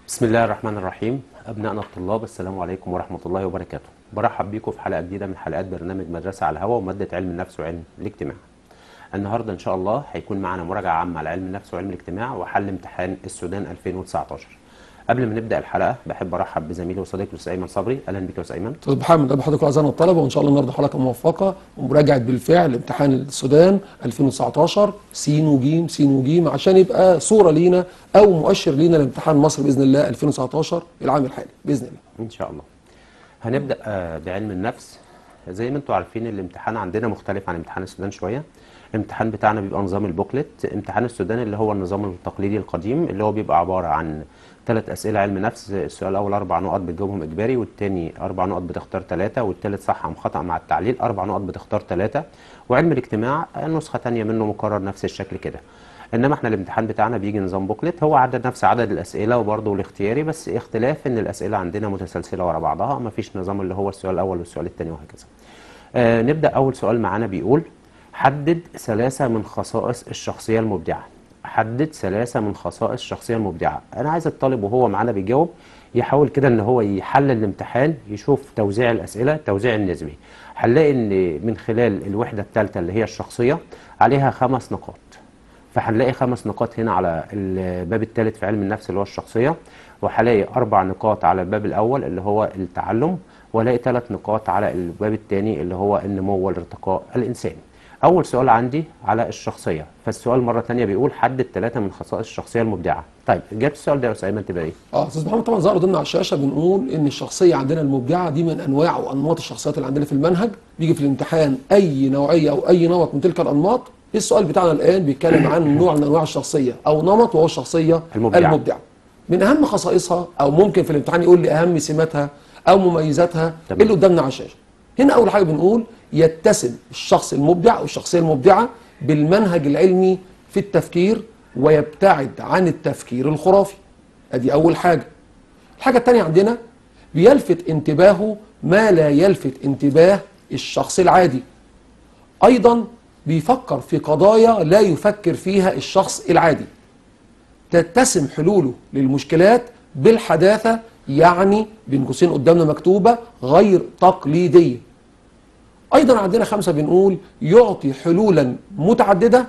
بسم الله الرحمن الرحيم أبنائنا الطلاب السلام عليكم ورحمة الله وبركاته برحب بيكم في حلقة جديدة من حلقات برنامج مدرسة على الهواء ومادة علم النفس وعلم الاجتماع النهاردة إن شاء الله هيكون معنا مراجعة عامة على علم النفس وعلم الاجتماع وحل امتحان السودان 2019 قبل ما نبدأ الحلقة بحب أرحب بزميلي وصديقي الأستاذ أيمن صبري أهلا بك يا أستاذ أيمن استاذ محمد انا بحضرتك اعزائنا الطلبه وان شاء الله النهارده حلقه موفقه ومراجعه بالفعل امتحان السودان 2019 س وج س وج عشان يبقى صوره لينا او مؤشر لينا لامتحان مصر باذن الله 2019 العام الحالي باذن الله. إن شاء الله هنبدأ آه، بعلم النفس زي ما انتم عارفين الامتحان عندنا مختلف عن امتحان السودان شوية الامتحان بتاعنا بيبقى نظام البوكلت امتحان السودان اللي هو النظام التقليدي القديم اللي هو بيبقى عبارة عن ثلاث أسئلة علم نفس السؤال الأول أربع نقط بتجاوبهم إجباري والتاني أربع نقط بتختار ثلاثة والتالت صح أم خطأ مع التعليل أربع نقط بتختار ثلاثة وعلم الاجتماع آه، نسخة تانية منه مكرر نفس الشكل كده انما احنا الامتحان بتاعنا بيجي نظام بوكلت هو عدد نفس عدد الاسئله وبرضه الاختياري بس اختلاف ان الاسئله عندنا متسلسله ورا بعضها مفيش نظام اللي هو السؤال الاول والسؤال الثاني وهكذا آه نبدا اول سؤال معانا بيقول حدد ثلاثه من خصائص الشخصيه المبدعه حدد ثلاثه من خصائص الشخصيه المبدعه انا عايز الطالب وهو معانا بيجاوب يحاول كده ان هو يحلل الامتحان يشوف توزيع الاسئله التوزيع النسبي هنلاقي ان من خلال الوحده الثالثه اللي هي الشخصيه عليها خمس نقاط فهنلاقي خمس نقاط هنا على الباب الثالث في علم النفس اللي هو الشخصية وهلاقي أربع نقاط على الباب الأول اللي هو التعلم وهلاقي ثلاث نقاط على الباب الثاني اللي هو النمو والارتقاء الإنساني أول سؤال عندي على الشخصية فالسؤال مرة تانية بيقول حدد ثلاثة من خصائص الشخصية المبدعة طيب جبت السؤال ده يا أستاذ أيمن تبقى إيه؟ اه استاذ محمد طبعا ظهر قدامنا على الشاشه بنقول ان الشخصيه عندنا المبدعه دي من انواع وانماط الشخصيات اللي عندنا في المنهج بيجي في الامتحان اي نوعيه او اي نمط من تلك الانماط السؤال بتاعنا الان بيتكلم عن نوع من انواع الشخصيه او نمط وهو الشخصيه المبدعة. المبدعه من اهم خصائصها او ممكن في الامتحان يقول لي اهم سماتها او مميزاتها تمام. اللي قدامنا على الشاشه هنا اول حاجه بنقول يتسم الشخص المبدع او الشخصيه المبدعه بالمنهج العلمي في التفكير ويبتعد عن التفكير الخرافي ادي اول حاجه الحاجه الثانيه عندنا بيلفت انتباهه ما لا يلفت انتباه الشخص العادي ايضا بيفكر في قضايا لا يفكر فيها الشخص العادي تتسم حلوله للمشكلات بالحداثة يعني بين قوسين قدامنا مكتوبة غير تقليدية أيضا عندنا خمسة بنقول يعطي حلولا متعددة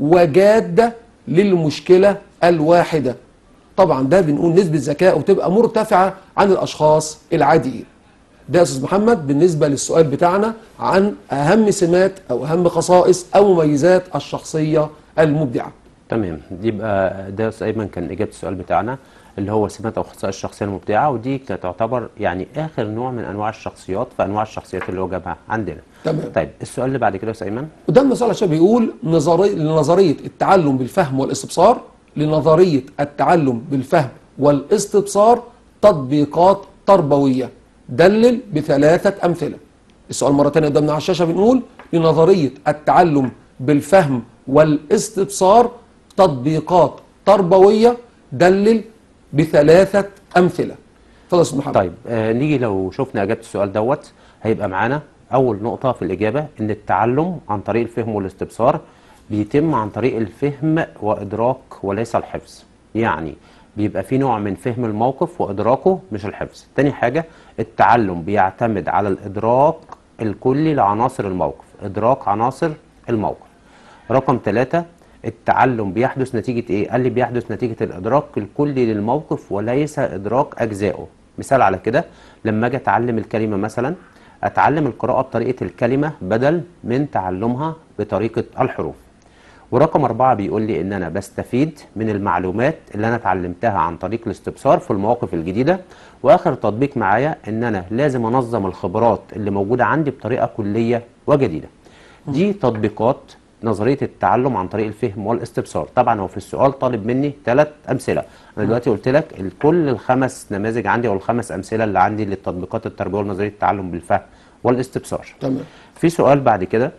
وجادة للمشكلة الواحدة طبعا ده بنقول نسبة ذكائه تبقى مرتفعة عن الأشخاص العاديين ده يا أستاذ محمد بالنسبة للسؤال بتاعنا عن أهم سمات أو أهم خصائص أو مميزات الشخصية المبدعة تمام دي يبقى ده يا أستاذ أيمن كان إجابة السؤال بتاعنا اللي هو سمات أو خصائص الشخصية المبدعة ودي كانت تعتبر يعني آخر نوع من أنواع الشخصيات في أنواع الشخصيات اللي هو جابها عندنا تمام طيب السؤال اللي بعد كده يا أستاذ أيمن قدامنا سؤال عشان بيقول نظري... لنظرية التعلم بالفهم والاستبصار لنظرية التعلم بالفهم والاستبصار تطبيقات تربوية دلل بثلاثة أمثلة السؤال مرة تانية قدامنا على الشاشة بنقول لنظرية التعلم بالفهم والاستبصار تطبيقات تربوية دلل بثلاثة أمثلة اتفضل يا أستاذ محمد طيب آه نيجي لو شفنا اجابه السؤال دوت هيبقى معانا اول نقطه في الاجابه ان التعلم عن طريق الفهم والاستبصار بيتم عن طريق الفهم وادراك وليس الحفظ يعني بيبقى في نوع من فهم الموقف وادراكه مش الحفظ تاني حاجه التعلم بيعتمد على الادراك الكلي لعناصر الموقف ادراك عناصر الموقف رقم ثلاثة التعلم بيحدث نتيجة ايه؟ قال لي بيحدث نتيجة الادراك الكلي للموقف وليس ادراك اجزائه مثال على كده لما اجي اتعلم الكلمة مثلا اتعلم القراءة بطريقة الكلمة بدل من تعلمها بطريقة الحروف ورقم أربعة بيقول لي إن أنا بستفيد من المعلومات اللي أنا اتعلمتها عن طريق الاستبصار في المواقف الجديدة وآخر تطبيق معايا إن أنا لازم أنظم الخبرات اللي موجودة عندي بطريقة كلية وجديدة دي تطبيقات نظرية التعلم عن طريق الفهم والاستبصار طبعا هو في السؤال طالب مني ثلاث أمثلة أنا دلوقتي قلت لك ال- كل الخمس نماذج عندي أو الخمس أمثلة اللي عندي للتطبيقات التربوية ونظرية التعلم بالفهم والاستبصار تمام في سؤال بعد كده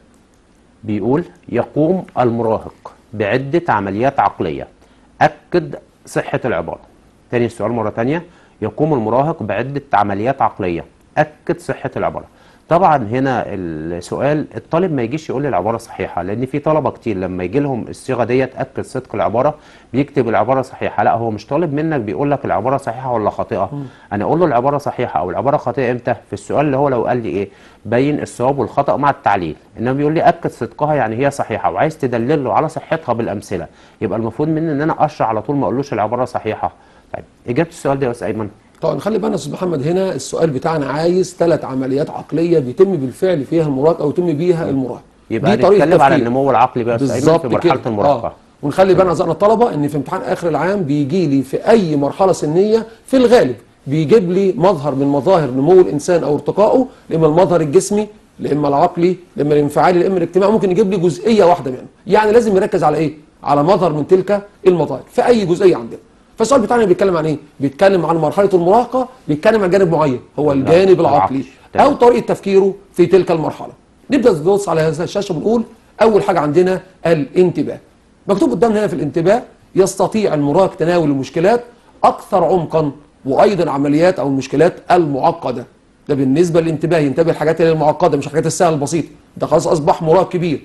بيقول يقوم المراهق بعدة عمليات عقلية أكد صحة العبارة تاني السؤال مرة تانية يقوم المراهق بعدة عمليات عقلية أكد صحة العبارة طبعا هنا السؤال الطالب ما يجيش يقول لي العباره صحيحه لان في طلبه كتير لما يجي لهم الصيغه ديت اكد صدق العباره بيكتب العباره صحيحه لا هو مش طالب منك بيقول لك العباره صحيحه ولا خاطئه انا اقول له العباره صحيحه او العباره خاطئه امتى في السؤال اللي هو لو قال لي ايه بين الصواب والخطا مع التعليل انما بيقول لي اكد صدقها يعني هي صحيحه وعايز تدلل له على صحتها بالامثله يبقى المفروض مني ان انا اشرح على طول ما اقولوش العباره صحيحه طيب اجابه السؤال ده يا استاذ ايمن طبعا خلي بالنا يا استاذ محمد هنا السؤال بتاعنا عايز ثلاث عمليات عقليه بيتم بالفعل فيها المراهقه او يتم بيها المراهقه يبقى دي طريقه نتكلم على تفكير. النمو العقلي بقى يا استاذ ايمن بالظبط في مرحله كده. المراهقه آه. ونخلي بالنا زي الطلبه ان في امتحان اخر العام بيجي لي في اي مرحله سنيه في الغالب بيجيب لي مظهر من مظاهر نمو الانسان او ارتقائه اما المظهر الجسمي اما العقلي اما الانفعالي اما الاجتماعي ممكن يجيب لي جزئيه واحده منه يعني لازم يركز على ايه على مظهر من تلك المظاهر في اي جزئيه عندنا فالسؤال بتاعنا بيتكلم عن ايه بيتكلم عن مرحله المراهقه بيتكلم عن جانب معين هو الجانب العقلي العقلي. تمام. او طريقه تفكيره في تلك المرحله نبدا نبص على هذا الشاشه ونقول اول حاجه عندنا الانتباه مكتوب قدامنا هنا في الانتباه يستطيع المراهق تناول المشكلات اكثر عمقا وايضا عمليات او المشكلات المعقده ده بالنسبه للانتباه ينتبه الحاجات اللي المعقده مش الحاجات السهله البسيطه ده خلاص اصبح مراهق كبير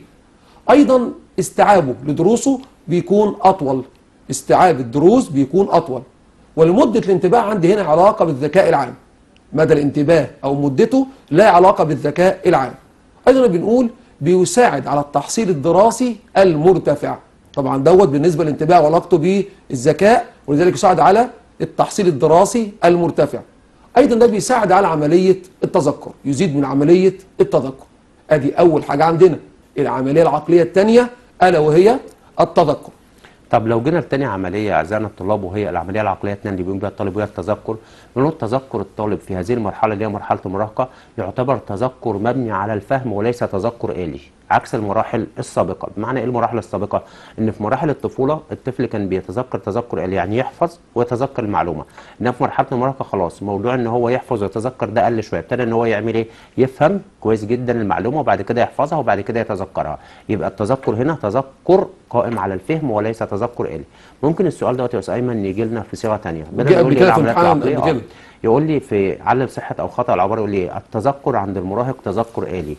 ايضا استيعابه لدروسه بيكون اطول استيعاب الدروس بيكون اطول ولمده الانتباه عندي هنا علاقه بالذكاء العام مدى الانتباه او مدته لا علاقه بالذكاء العام ايضا بنقول بيساعد على التحصيل الدراسي المرتفع طبعا دوت بالنسبه للانتباه وعلاقته بالذكاء ولذلك يساعد على التحصيل الدراسي المرتفع ايضا ده بيساعد على عمليه التذكر يزيد من عمليه التذكر ادي اول حاجه عندنا العمليه العقليه الثانيه الا وهي التذكر طب لو جينا لتاني عملية أعزائنا الطلاب وهي العملية العقلية الثانية اللي بيقوم بها الطالب وهي التذكر بنقول تذكر الطالب في هذه المرحلة اللي هي مرحلة المراهقة يعتبر تذكر مبني على الفهم وليس تذكر آلي عكس المراحل السابقة بمعنى إيه المراحل السابقة؟ إن في مراحل الطفولة الطفل كان بيتذكر تذكر آلي يعني يحفظ ويتذكر المعلومة إنما في مرحلة المراهقة خلاص موضوع إن هو يحفظ ويتذكر ده قل شوية ابتدى إن هو يعمل إيه؟ يفهم كويس جدا المعلومة وبعد كده يحفظها وبعد كده يتذكرها يبقى التذكر هنا تذكر قائم على الفهم وليس تذكر آلي ممكن السؤال دوت يا استاذ ايمن يجي لنا في صيغه ثانيه بدل جه ما قبل يقول لي كده في العمليات امتحان العقليه قبل آه. كده. يقول لي في علل صحه او خطا العباره يقول لي التذكر عند المراهق تذكر آلي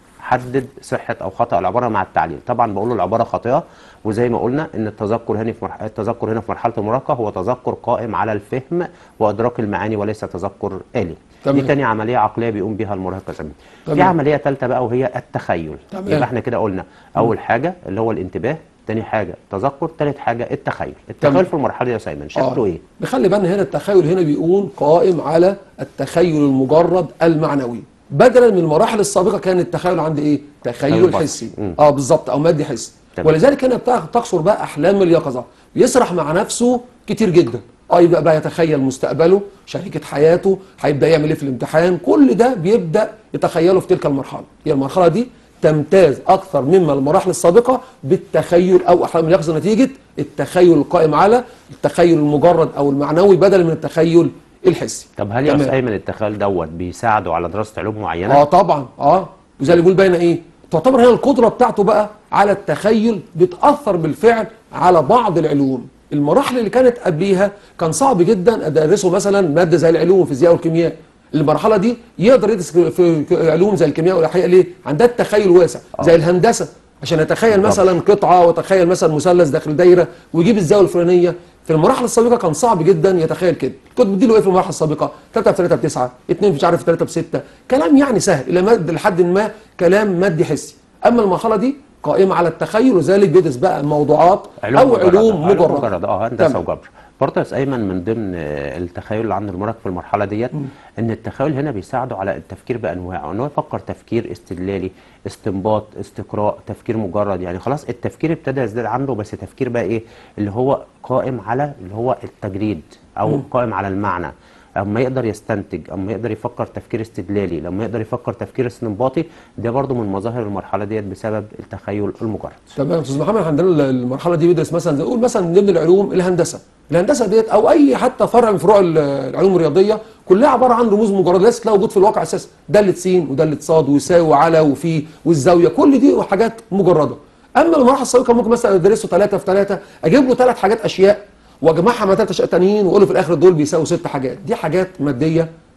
حدد صحه او خطا العباره مع التعليل طبعا بقول له العباره خاطئه وزي ما قلنا ان التذكر هنا في مرحله التذكر هنا في مرحله المراهقه هو تذكر قائم على الفهم وادراك المعاني وليس تذكر آلي تمام. دي تاني عمليه عقليه بيقوم بها المراهق يا سامي في تمام. عمليه ثالثه بقى وهي التخيل تمام. يبقى احنا كده قلنا اول حاجه اللي هو الانتباه تاني حاجه تذكر تالت حاجه التخيل تمام. التخيل في المرحله دي يا سايمن شكله ايه نخلي بالنا هنا التخيل هنا بيكون قائم على التخيل المجرد المعنوي بدلا من المراحل السابقه كان التخيل عند ايه تخيل تخيل بصري. الحسي مم. اه بالظبط او مادي حسي تمام. ولذلك هنا بتاع- تقصر بقى احلام اليقظه بيسرح مع نفسه كتير جدا اه يبقى بقى يتخيل مستقبله شريكة حياته هيبدا يعمل ايه في الامتحان كل ده بيبدا يتخيله في تلك المرحله هي المرحله دي تمتاز اكثر مما المراحل السابقه بالتخيل او احلام اليقظه نتيجه التخيل القائم على التخيل المجرد او المعنوي بدلا من التخيل الحسي طب هل يا تمام. استاذ ايمن التخيل دوت بيساعده على دراسه علوم معينه اه طبعا اه وزي اللي بيقول باينه ايه تعتبر هنا القدره بتاعته بقى على التخيل بتاثر بالفعل على بعض العلوم المراحل اللي كانت قبليها كان صعب جدا ادرسه مثلا ماده زي العلوم والفيزياء والكيمياء المرحله دي يقدر يدرس في علوم زي الكيمياء والاحياء ليه عندها التخيل واسع زي الهندسه عشان يتخيل بالضبط. مثلا قطعه وتخيل مثلا مثلث داخل دايره ويجيب الزاويه الفلانيه في المراحل السابقه كان صعب جدا يتخيل كده كنت بديله ايه في المراحل السابقه 3 في 3 ب 9 2 مش عارف 3 ب 6 كلام يعني سهل الى مد لحد ما كلام مادي حسي اما المرحله دي قائمه على التخيل وذلك بيدرس بقى موضوعات او مجردة. علوم مجرده مجرده اه هندسه تمام. وجبر برضه يا استاذ ايمن من ضمن آه، التخيل اللي عند المراهق في المرحله ديت ان التخيل هنا بيساعده على التفكير بانواعه ان هو يفكر تفكير استدلالي استنباط استقراء تفكير مجرد يعني خلاص التفكير ابتدى يزداد عنده بس تفكير بقى ايه اللي هو قائم على اللي هو التجريد او قائم على المعنى اما يقدر يستنتج اما يقدر يفكر تفكير استدلالي لما يقدر يفكر تفكير استنباطي ده برضه من مظاهر المرحله ديت بسبب التخيل المجرد تمام استاذ محمد عندنا المرحله دي بيدرس مثلا زي نقول مثلا من ضمن العلوم الهندسه الهندسه ديت او اي حتى فرع من فروع ال- العلوم الرياضيه كلها عباره عن رموز مجرده ليست لها وجود في الواقع اساسا داله س وداله ص ويساوي وعلى وفي والزاويه كل دي حاجات مجرده اما المراحل السابقه ممكن مثلا ادرسه ثلاثه في ثلاثه اجيب له ثلاث حاجات اشياء واجمعها مع ثلاث اشياء تانيين واقول له في الاخر دول بيساووا ست حاجات دي حاجات ماديه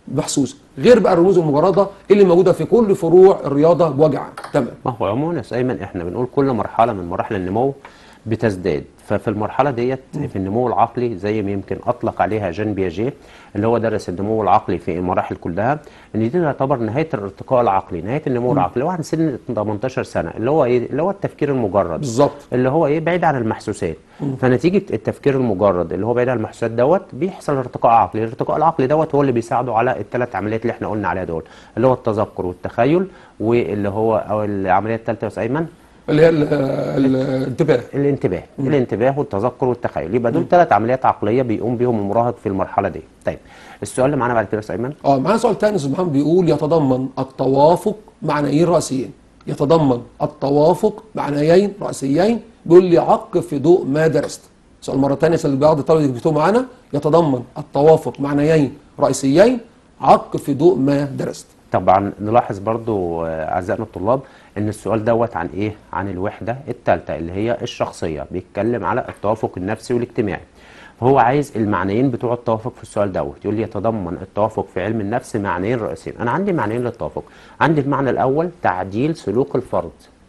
محسوسه غير بقى الرموز المجرده اللي موجوده في كل فروع الرياضه بوجه عام تمام ما هو عموما يا أستاذ ايمن احنا بنقول كل مرحله من مراحل النمو بتزداد ففي المرحله ديت في النمو العقلي زي ما يمكن اطلق عليها جان بياجيه اللي هو درس النمو العقلي في المراحل كلها ان دي تعتبر نهايه الارتقاء العقلي نهايه النمو العقلي اللي هو عند سن 18 سنه اللي هو ايه اللي هو التفكير المجرد بالظبط اللي هو ايه بعيد عن المحسوسات فنتيجه التفكير المجرد اللي هو بعيد عن المحسوسات دوت بيحصل ارتقاء عقلي الارتقاء العقلي دوت هو اللي بيساعده على الثلاث عمليات اللي احنا قلنا عليها دول اللي هو التذكر والتخيل واللي هو او العمليه الثالثه يا استاذ ايمن اللي هي ال- ال- الانتباه الانتباه الانتباه والتذكر والتخيل يبقى دول ثلاث عمليات عقليه بيقوم بيهم المراهق في المرحله دي طيب السؤال اللي معانا بعد كده يا استاذ ايمن اه معانا سؤال تاني استاذ محمد بيقول يتضمن التوافق معنيين رئيسيين يتضمن التوافق معنيين رئيسيين بيقول لي عق في ضوء ما درست سؤال مره ثانيه عشان بعض الطلبه يكتبوا معانا يتضمن التوافق معنيين رئيسيين عق في ضوء ما درست طبعا نلاحظ برضو آه، اعزائنا الطلاب ان السؤال دوت عن ايه عن الوحده الثالثه اللي هي الشخصيه بيتكلم على التوافق النفسي والاجتماعي فهو عايز المعنيين بتوع التوافق في السؤال دوت يقول لي يتضمن التوافق في علم النفس معنيين رئيسيين انا عندي معنيين للتوافق عندي المعنى الاول تعديل سلوك الفرد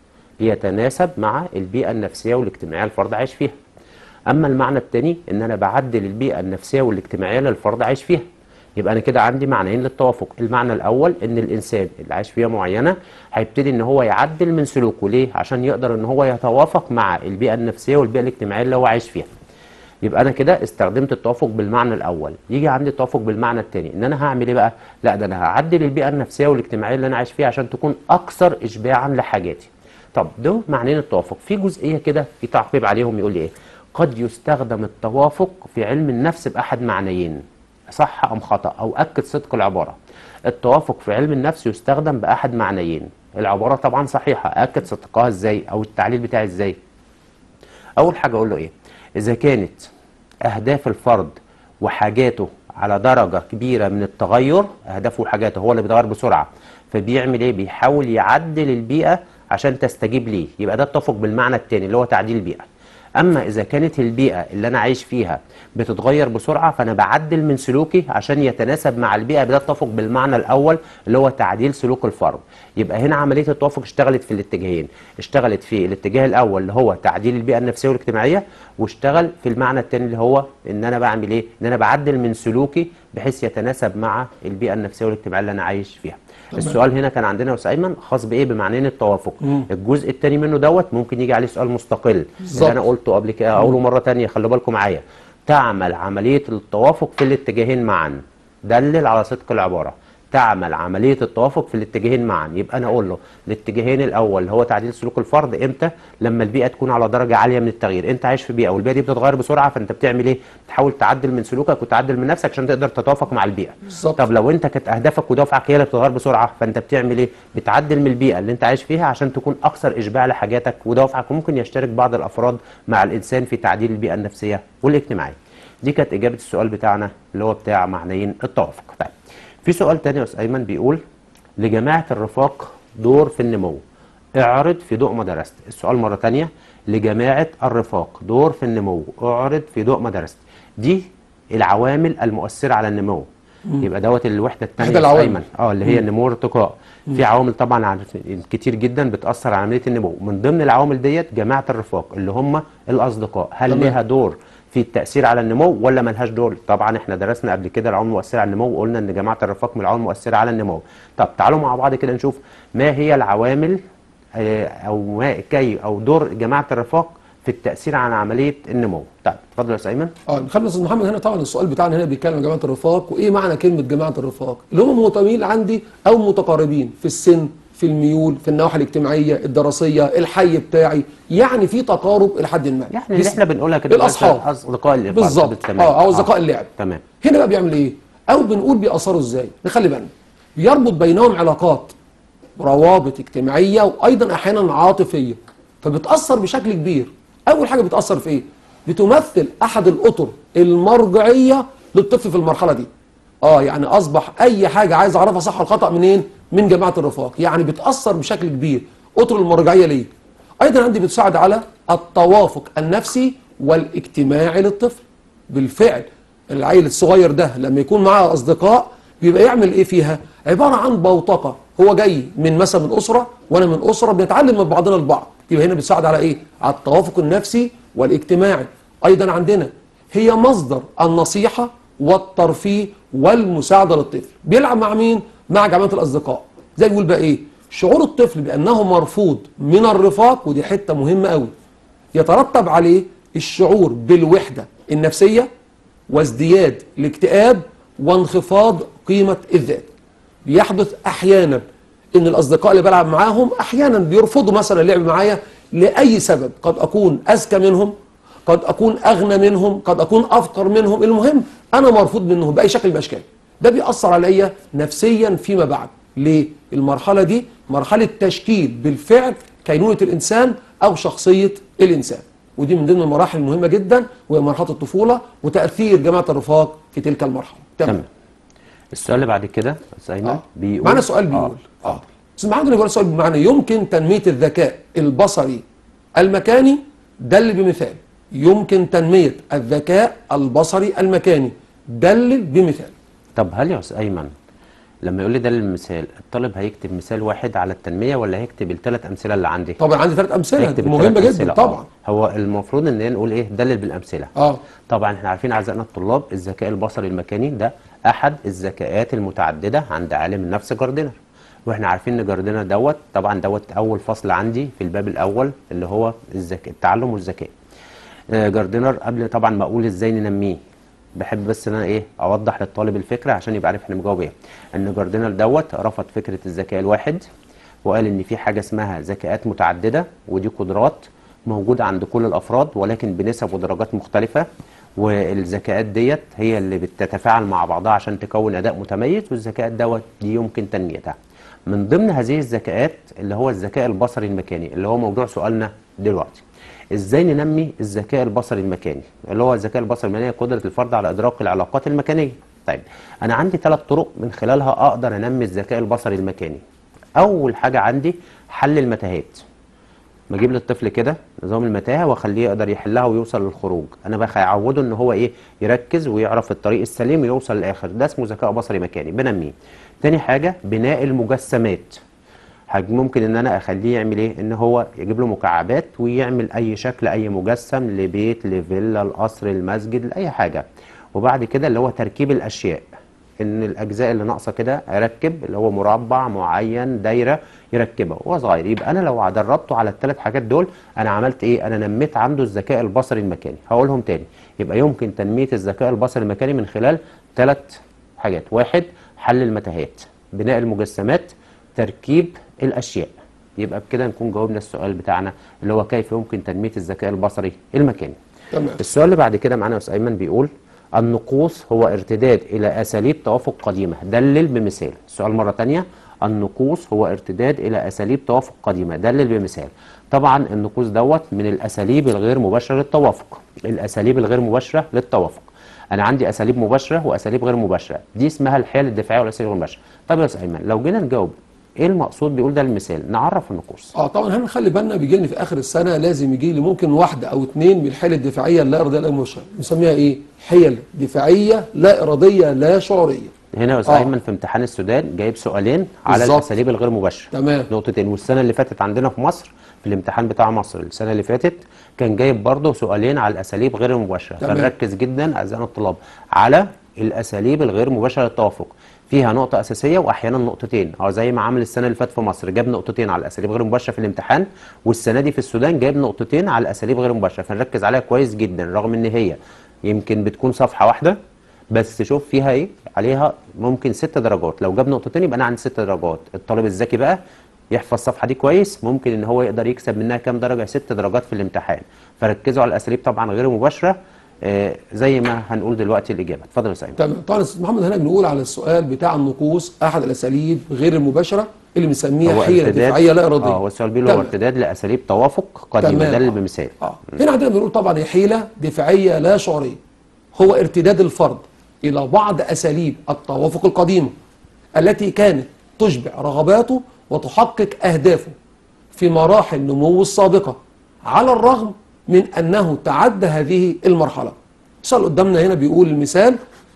ليتناسب مع البيئه النفسيه والاجتماعيه الفرد عايش فيها اما المعنى الثاني ان انا بعدل البيئه النفسيه والاجتماعيه للفرد عايش فيها يبقى انا كده عندي معنيين للتوافق المعنى الاول ان الانسان اللي عايش فيها معينه هيبتدي ان هو يعدل من سلوكه ليه عشان يقدر ان هو يتوافق مع البيئه النفسيه والبيئه الاجتماعيه اللي هو عايش فيها يبقى انا كده استخدمت التوافق بالمعنى الاول يجي عندي التوافق بالمعنى الثاني ان انا هعمل ايه بقى لا ده انا هعدل البيئه النفسيه والاجتماعيه اللي انا عايش فيها عشان تكون اكثر اشباعا لحاجاتي طب دول معنيين التوافق في جزئيه كده في تعقيب عليهم يقول لي ايه قد يستخدم التوافق في علم النفس باحد معنيين صح ام خطا او اكد صدق العباره التوافق في علم النفس يستخدم باحد معنيين العباره طبعا صحيحه اكد صدقها ازاي او التعليل بتاعي ازاي اول حاجه اقول له ايه اذا كانت اهداف الفرد وحاجاته على درجه كبيره من التغير اهدافه وحاجاته هو اللي بيتغير بسرعه فبيعمل ايه بيحاول يعدل البيئه عشان تستجيب ليه يبقى ده التوافق بالمعنى الثاني اللي هو تعديل البيئه اما اذا كانت البيئه اللي انا عايش فيها بتتغير بسرعه فانا بعدل من سلوكي عشان يتناسب مع البيئه ده التوافق بالمعنى الاول اللي هو تعديل سلوك الفرد يبقى هنا عمليه التوافق اشتغلت في الاتجاهين اشتغلت في الاتجاه الاول اللي هو تعديل البيئه النفسيه والاجتماعيه واشتغل في المعنى الثاني اللي هو ان انا بعمل ايه ان انا بعدل من سلوكي بحيث يتناسب مع البيئه النفسيه والاجتماعيه اللي انا عايش فيها السؤال هنا كان عندنا يا استاذ ايمن خاص بايه بمعنيين التوافق الجزء الثاني منه دوت ممكن يجي عليه سؤال مستقل بالظبط. اللي انا قلته قبل كده اقوله مره ثانيه خلوا بالكم معايا تعمل عمليه التوافق في الاتجاهين معا دلل على صدق العباره تعمل عمليه التوافق في الاتجاهين معا يبقى انا اقول له الاتجاهين الاول اللي هو تعديل سلوك الفرد امتى لما البيئه تكون على درجه عاليه من التغيير انت عايش في بيئه والبيئه دي بتتغير بسرعه فانت بتعمل ايه بتحاول تعدل من سلوكك وتعدل من نفسك عشان تقدر تتوافق مع البيئه بالظبط. طب لو انت كانت اهدافك ودوافعك هي اللي بتتغير بسرعه فانت بتعمل ايه بتعدل من البيئه اللي انت عايش فيها عشان تكون اكثر اشباع لحاجاتك ودوافعك وممكن يشترك بعض الافراد مع الانسان في تعديل البيئه النفسيه والاجتماعيه دي كانت اجابه السؤال بتاعنا اللي هو بتاع معنيين التوافق طيب في سؤال تاني يا استاذ ايمن بيقول لجماعه الرفاق دور في النمو اعرض في ضوء ما درست السؤال مره تانية لجماعه الرفاق دور في النمو اعرض في ضوء ما درست دي العوامل المؤثره على النمو يبقى دوت الوحده الثانيه إحدى العوامل. ايمن اه اللي هي النمو والارتقاء في عوامل طبعا عارف- كتير جدا بتاثر على عمليه النمو من ضمن العوامل ديت جماعه الرفاق اللي هم الاصدقاء هل تمام. لها دور في التاثير على النمو ولا ملهاش دور طبعا احنا درسنا قبل كده العوامل المؤثره على النمو وقلنا ان جماعه الرفاق من العوامل المؤثره على النمو طب تعالوا مع بعض كده نشوف ما هي العوامل آه، او ما كي او دور جماعه الرفاق في التاثير على عمليه النمو طيب اتفضل يا استاذ ايمن اه خلينا استاذ محمد هنا طبعا السؤال بتاعنا هنا بيتكلم عن جماعه الرفاق وايه معنى كلمه جماعه الرفاق اللي هم متميل عندي او متقاربين في السن في الميول في النواحي الاجتماعيه الدراسيه الحي بتاعي يعني في تقارب الى حد ما يعني اللي احنا بنقولها كده الاصحاب اصدقاء اللي بالظبط تمام. اه او اصدقاء اللعب تمام هنا بقى بيعمل ايه او بنقول بيأثروا ازاي نخلي بالنا بيربط بينهم علاقات روابط اجتماعيه وايضا احيانا عاطفيه فبتأثر بشكل كبير اول حاجه بتأثر في ايه بتمثل احد الاطر المرجعيه للطفل في المرحله دي اه يعني اصبح اي حاجه عايز اعرفها صح والخطا منين من جماعه الرفاق يعني بتأثر بشكل كبير اطر المرجعيه ليه ايضا عندي بتساعد على التوافق النفسي والاجتماعي للطفل بالفعل العيل الصغير ده لما يكون معاه اصدقاء بيبقى يعمل ايه فيها عباره عن بوتقه هو جاي من مثلا من اسره وانا من اسره بنتعلم من بعضنا البعض يبقى هنا بتساعد على ايه على التوافق النفسي والاجتماعي ايضا عندنا هي مصدر النصيحه والترفيه والمساعده للطفل بيلعب مع مين مع جماعه الاصدقاء زي بيقول بقى ايه شعور الطفل بانه مرفوض من الرفاق ودي حته مهمه قوي يترتب عليه الشعور بالوحده النفسيه وازدياد الاكتئاب وانخفاض قيمه الذات بيحدث احيانا ان الاصدقاء اللي بلعب معاهم احيانا بيرفضوا مثلا اللعب معايا لاي سبب قد اكون اذكى منهم قد اكون اغنى منهم قد اكون افقر منهم المهم انا مرفوض منهم باي شكل من الاشكال ده بيأثر عليا نفسيا فيما بعد ليه المرحله دي مرحله تشكيل بالفعل كينونه الانسان او شخصيه الانسان ودي من ضمن المراحل المهمه جدا وهي مرحله الطفوله وتاثير جماعه الرفاق في تلك المرحله تمام السؤال اللي بعد كده استاذ ايمن آه. بيقول معنا سؤال بيقول اه اه بس معانا بيقول سؤال بمعنى يمكن تنميه الذكاء البصري المكاني دل بمثال يمكن تنميه الذكاء البصري المكاني دلل بمثال طب هل يا استاذ ايمن لما يقول لي ده المثال الطالب هيكتب مثال واحد على التنميه ولا هيكتب الثلاث امثله اللي عندي طبعا عندي ثلاث امثله هيكتب مهمه الثلاث جدا أمثلة. طبعا آه. هو المفروض ان نقول ايه دلل بالامثله اه طبعا احنا عارفين اعزائنا الطلاب الذكاء البصري المكاني ده احد الذكاءات المتعدده عند عالم النفس جاردنر واحنا عارفين ان جاردنر دوت طبعا دوت اول فصل عندي في الباب الاول اللي هو الذكاء التعلم والذكاء آه، جاردنر قبل طبعا ما اقول ازاي ننميه بحب بس ان انا ايه اوضح للطالب الفكره عشان يبقى عارف احنا بنجاوب ايه ان جاردنر دوت رفض فكره الذكاء الواحد وقال ان في حاجه اسمها ذكاءات متعدده ودي قدرات موجوده عند كل الافراد ولكن بنسب ودرجات مختلفه والذكاءات ديت هي اللي بتتفاعل مع بعضها عشان تكون اداء متميز والذكاءات دوت دي يمكن تنميتها من ضمن هذه الذكاءات اللي هو الذكاء البصري المكاني اللي هو موضوع سؤالنا دلوقتي ازاي ننمي الذكاء البصري المكاني اللي هو الذكاء البصري المكاني قدره الفرد على ادراك العلاقات المكانيه طيب انا عندي ثلاث طرق من خلالها اقدر انمي الذكاء البصري المكاني اول حاجه عندي حل المتاهات بجيب للطفل كده نظام المتاهه واخليه يقدر يحلها ويوصل للخروج انا بقى اعوده ان هو ايه يركز ويعرف الطريق السليم ويوصل للاخر ده اسمه ذكاء بصري مكاني بنميه تاني حاجه بناء المجسمات حاج- ممكن ان انا اخليه يعمل ايه ان هو يجيب له مكعبات ويعمل اي شكل اي مجسم لبيت لفيلا القصر المسجد لاي حاجه وبعد كده اللي هو تركيب الاشياء ان الاجزاء اللي ناقصه كده اركب اللي هو مربع معين دايره يركبها وهو صغير يبقى انا لو دربته على الثلاث حاجات دول انا عملت ايه انا نميت عنده الذكاء البصري المكاني هقولهم تاني يبقى يمكن تنميه الذكاء البصري المكاني من خلال ثلاث حاجات واحد حل المتاهات بناء المجسمات تركيب الاشياء يبقى بكده نكون جاوبنا السؤال بتاعنا اللي هو كيف يمكن تنميه الذكاء البصري المكاني تمام السؤال اللي بعد كده معانا يا استاذ ايمن بيقول النقوص هو ارتداد الى اساليب توافق قديمه دلل بمثال السؤال مره تانية النقوص هو ارتداد الى اساليب توافق قديمه دلل بمثال طبعا النقوص دوت من الاساليب الغير مباشره للتوافق الاساليب الغير مباشره للتوافق انا عندي اساليب مباشره واساليب غير مباشره دي اسمها الحيل الدفاعيه والاساليب غير مباشره طب يا استاذ ايمن لو جينا نجاوب ايه المقصود بيقول ده المثال نعرف النقوص اه طبعا هنخلي بالنا بيجي لنا في اخر السنه لازم يجي لي ممكن واحده او اثنين من الحيل الدفاعيه اللا اراديه لا مباشره بنسميها ايه؟ حيل دفاعيه لا اراديه لا شعوريه هنا يا استاذ آه. ايمن في امتحان السودان جايب سؤالين على بالظبط. الاساليب الغير مباشره تمام نقطتين والسنه اللي فاتت عندنا في مصر في الامتحان بتاع مصر السنه اللي فاتت كان جايب برضه سؤالين على الاساليب غير المباشره تمام. فنركز جدا اعزائنا الطلاب على الاساليب الغير مباشره للتوافق فيها نقطة أساسية وأحيانا نقطتين، أو زي ما عمل السنة اللي فاتت في مصر جاب نقطتين على الأساليب غير مباشرة في الامتحان، والسنة دي في السودان جايب نقطتين على الأساليب غير مباشرة، فنركز عليها كويس جدا رغم إن هي يمكن بتكون صفحة واحدة بس شوف فيها إيه؟ عليها ممكن ست درجات، لو جاب نقطتين يبقى أنا عندي ست درجات، الطالب الذكي بقى يحفظ الصفحه دي كويس ممكن ان هو يقدر يكسب منها كام درجه ست درجات في الامتحان فركزوا على الاساليب طبعا غير مباشره آه، زي ما هنقول دلوقتي الاجابه اتفضل يا سعيد تمام طبعا استاذ محمد هنا بنقول على السؤال بتاع النقوص احد الاساليب غير المباشره اللي بنسميها حيله دفاعيه لا اراديه اه هو السؤال بيقول هو تمام. ارتداد لاساليب توافق قديمه تمام. ده اللي بمثال اه هنا عندنا بنقول طبعا هي حيله دفاعيه لا شعوريه هو ارتداد الفرد الى بعض اساليب التوافق القديمه التي كانت تشبع رغباته وتحقق اهدافه في مراحل نموه السابقه على الرغم من انه تعدى هذه المرحله السؤال قدامنا هنا بيقول المثال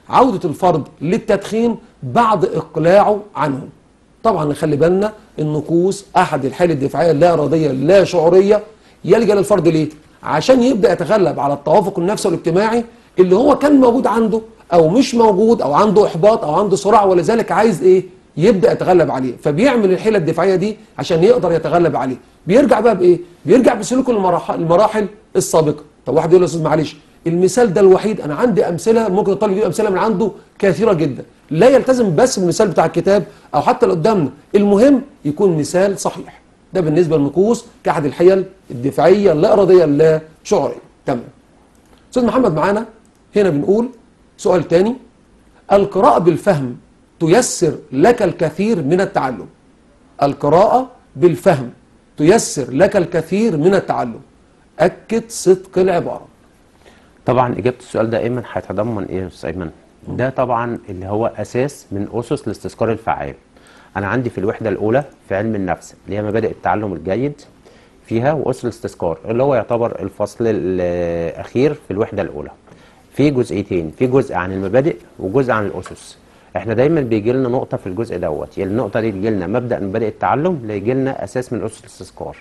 عودة الفرد للتدخين بعد إقلاعه عنه طبعا نخلي بالنا النقوص أحد الحالة الدفاعية اللا إرادية لا شعورية يلجأ للفرد ليه؟ عشان يبدأ يتغلب على التوافق النفسي والاجتماعي اللي هو كان موجود عنده أو مش موجود أو عنده إحباط أو عنده صراع ولذلك عايز إيه؟ يبدأ يتغلب عليه فبيعمل الحيلة الدفاعية دي عشان يقدر يتغلب عليه بيرجع بقى بإيه؟ بيرجع بسلوك المراحل, المراحل السابقة طب واحد يقول يا أستاذ معلش المثال ده الوحيد أنا عندي أمثلة ممكن الطالب يجيب أمثلة من عنده كثيرة جدا لا يلتزم بس بالمثال بتاع الكتاب أو حتى اللي قدامنا المهم يكون مثال صحيح ده بالنسبة للنقوص كأحد الحيل الدفاعية اللا إرادية اللا شعورية تمام أستاذ محمد معانا هنا بنقول سؤال تاني القراءة بالفهم تيسر لك الكثير من التعلم القراءة بالفهم تيسر لك الكثير من التعلم أكد صدق العبارة طبعا اجابه السؤال ده ايمن هيتضمن ايه يا استاذ ايمن ده طبعا اللي هو اساس من اسس الاستذكار الفعال انا عندي في الوحده الاولى في علم النفس اللي هي مبادئ التعلم الجيد فيها واسس الاستذكار اللي هو يعتبر الفصل الاخير في الوحده الاولى في جزئيتين في جزء عن المبادئ وجزء عن الاسس احنا دايما بيجي لنا نقطه في الجزء دوت يعني النقطه دي بيجي لنا مبدا من مبادئ التعلم اللي يجي لنا اساس من اسس الاستذكار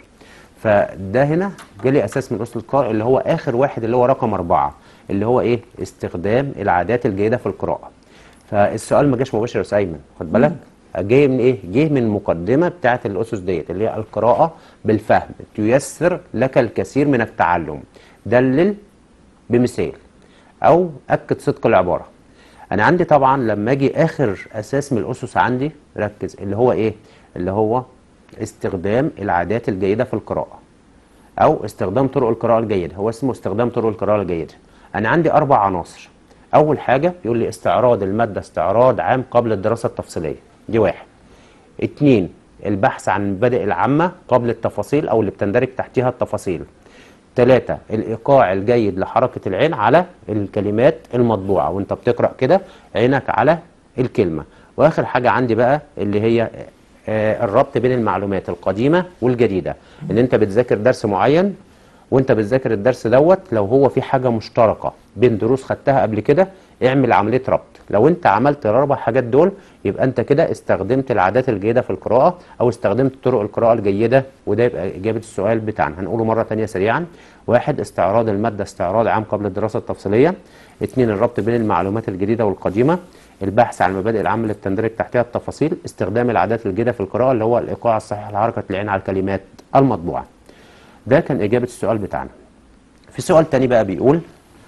فده هنا جالي اساس من اسس القراءه اللي هو اخر واحد اللي هو رقم أربعة اللي هو ايه استخدام العادات الجيده في القراءه فالسؤال ما جاش مباشر يا استاذ ايمن خد بالك جاي من ايه جه من المقدمه بتاعه الاسس ديت اللي هي القراءه بالفهم تيسر لك الكثير من التعلم دلل بمثال او اكد صدق العباره انا عندي طبعا لما اجي اخر اساس من الاسس عندي ركز اللي هو ايه اللي هو استخدام العادات الجيده في القراءه او استخدام طرق القراءه الجيده هو اسمه استخدام طرق القراءه الجيده انا عندي اربع عناصر اول حاجه بيقول لي استعراض الماده استعراض عام قبل الدراسه التفصيليه دي واحد اتنين البحث عن المبادئ العامه قبل التفاصيل او اللي بتندرج تحتها التفاصيل ثلاثة الإيقاع الجيد لحركة العين على الكلمات المطبوعة وانت بتقرأ كده عينك على الكلمة وآخر حاجة عندي بقى اللي هي آه، الربط بين المعلومات القديمة والجديدة ان انت بتذاكر درس معين وانت بتذاكر الدرس دوت لو هو في حاجة مشتركة بين دروس خدتها قبل كده اعمل عملية ربط لو انت عملت الاربع حاجات دول يبقى انت كده استخدمت العادات الجيدة في القراءة او استخدمت طرق القراءة الجيدة وده يبقى اجابة السؤال بتاعنا هنقوله مرة تانية سريعا واحد استعراض المادة استعراض عام قبل الدراسة التفصيلية اثنين الربط بين المعلومات الجديدة والقديمة البحث عن المبادئ العامة اللي بتندرج تحتها التفاصيل استخدام العادات الجيدة في القراءة اللي هو الإيقاع الصحيح لحركة العين على الكلمات المطبوعة ده كان إجابة السؤال بتاعنا في سؤال تاني بقى بيقول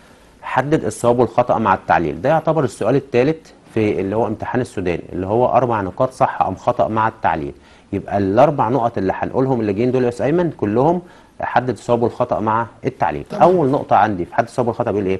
حدد الصواب والخطأ مع التعليل ده يعتبر السؤال الثالث في اللي هو امتحان السوداني اللي هو أربع نقاط صح أم خطأ مع التعليل يبقى الأربع نقط اللي هنقولهم اللي جايين دول يا أستاذ أيمن كلهم حدد الصواب والخطأ مع التعليل تمام. أول نقطة عندي في حدد الصواب والخطأ بيقول إيه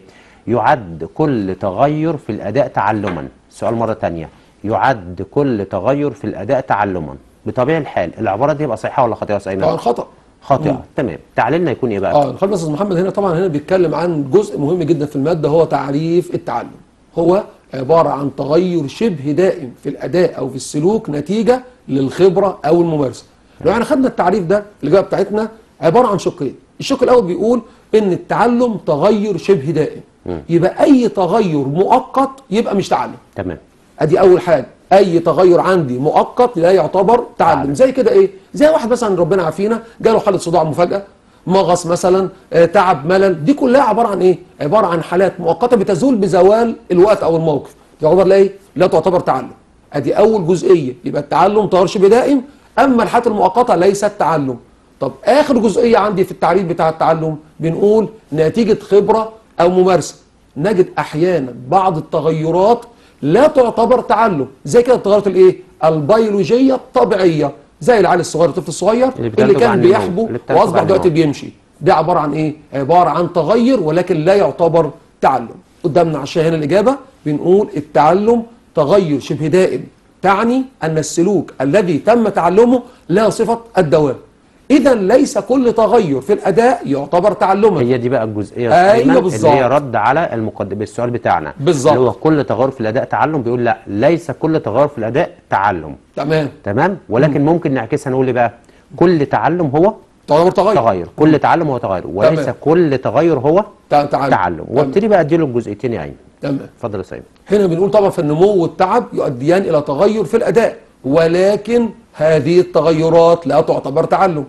يعد كل تغير في الأداء تعلما سؤال مرة تانية يعد كل تغير في الأداء تعلما بطبيعة الحال العبارة دي يبقى صحيحة ولا خاطئة يا أستاذ طبعا أيمن؟ خطأ خاطئة تمام تعليلنا يكون إيه بقى؟ اه خلينا استاذ محمد هنا طبعا هنا بيتكلم عن جزء مهم جدا في الماده هو تعريف التعلم هو عباره عن تغير شبه دائم في الاداء او في السلوك نتيجه للخبره او الممارسه لو احنا خدنا التعريف ده الاجابه بتاعتنا عباره عن شقين الشق الاول بيقول ان التعلم تغير شبه دائم يبقى اي تغير مؤقت يبقى مش تعلم تمام ادي اول حاجه اي تغير عندي مؤقت لا يعتبر تعلم تعلم. زي كده ايه زي واحد مثلا ربنا عافينا جاله حاله صداع مفاجاه مغص مثلا آه، تعب ملل دي كلها عباره عن ايه عباره عن حالات مؤقته بتزول بزوال الوقت او الموقف تعتبر لا ايه لا تعتبر تعلم ادي اول جزئيه يبقى التعلم تغير شبه دائم اما الحالات المؤقته ليست تعلم طب اخر جزئيه عندي في التعريف بتاع التعلم بنقول نتيجه خبره او ممارسه نجد احيانا بعض التغيرات لا تعتبر تعلم زي كده التغيرات الايه البيولوجيه الطبيعيه زي العيل الصغير الطفل الصغير اللي اللي, بتنتج كان عن النوم، بيحبو اللي بتنتج واصبح عن دلوقتي النوم. بيمشي ده عباره عن ايه عباره عن تغير ولكن لا يعتبر تعلم قدامنا عشان هنا الاجابه بنقول التعلم تغير شبه دائم تعني ان السلوك الذي تم تعلمه له صفه الدوام اذا ليس كل تغير في الاداء يعتبر تعلما هي دي بقى الجزئيه يا أيوة أستاذ أيمن بالظبط. اللي هي رد على المقدمه السؤال بتاعنا بالظبط. اللي هو كل تغير في الاداء تعلم بيقول لا ليس كل تغير في الاداء تعلم تمام تمام ولكن ممكن نعكسها نقول ايه بقى كل تعلم هو تعتبر تغير تغير كل تعلم هو تغير وليس تمام. كل تغير هو تع- تعلم تعلم تمام. وابتدي بقى اديله الجزئيتين يا ايمن تمام اتفضل يا سيد هنا بنقول طبعا فالنمو والتعب يؤديان الى تغير في الاداء ولكن هذه التغيرات لا تعتبر تعلم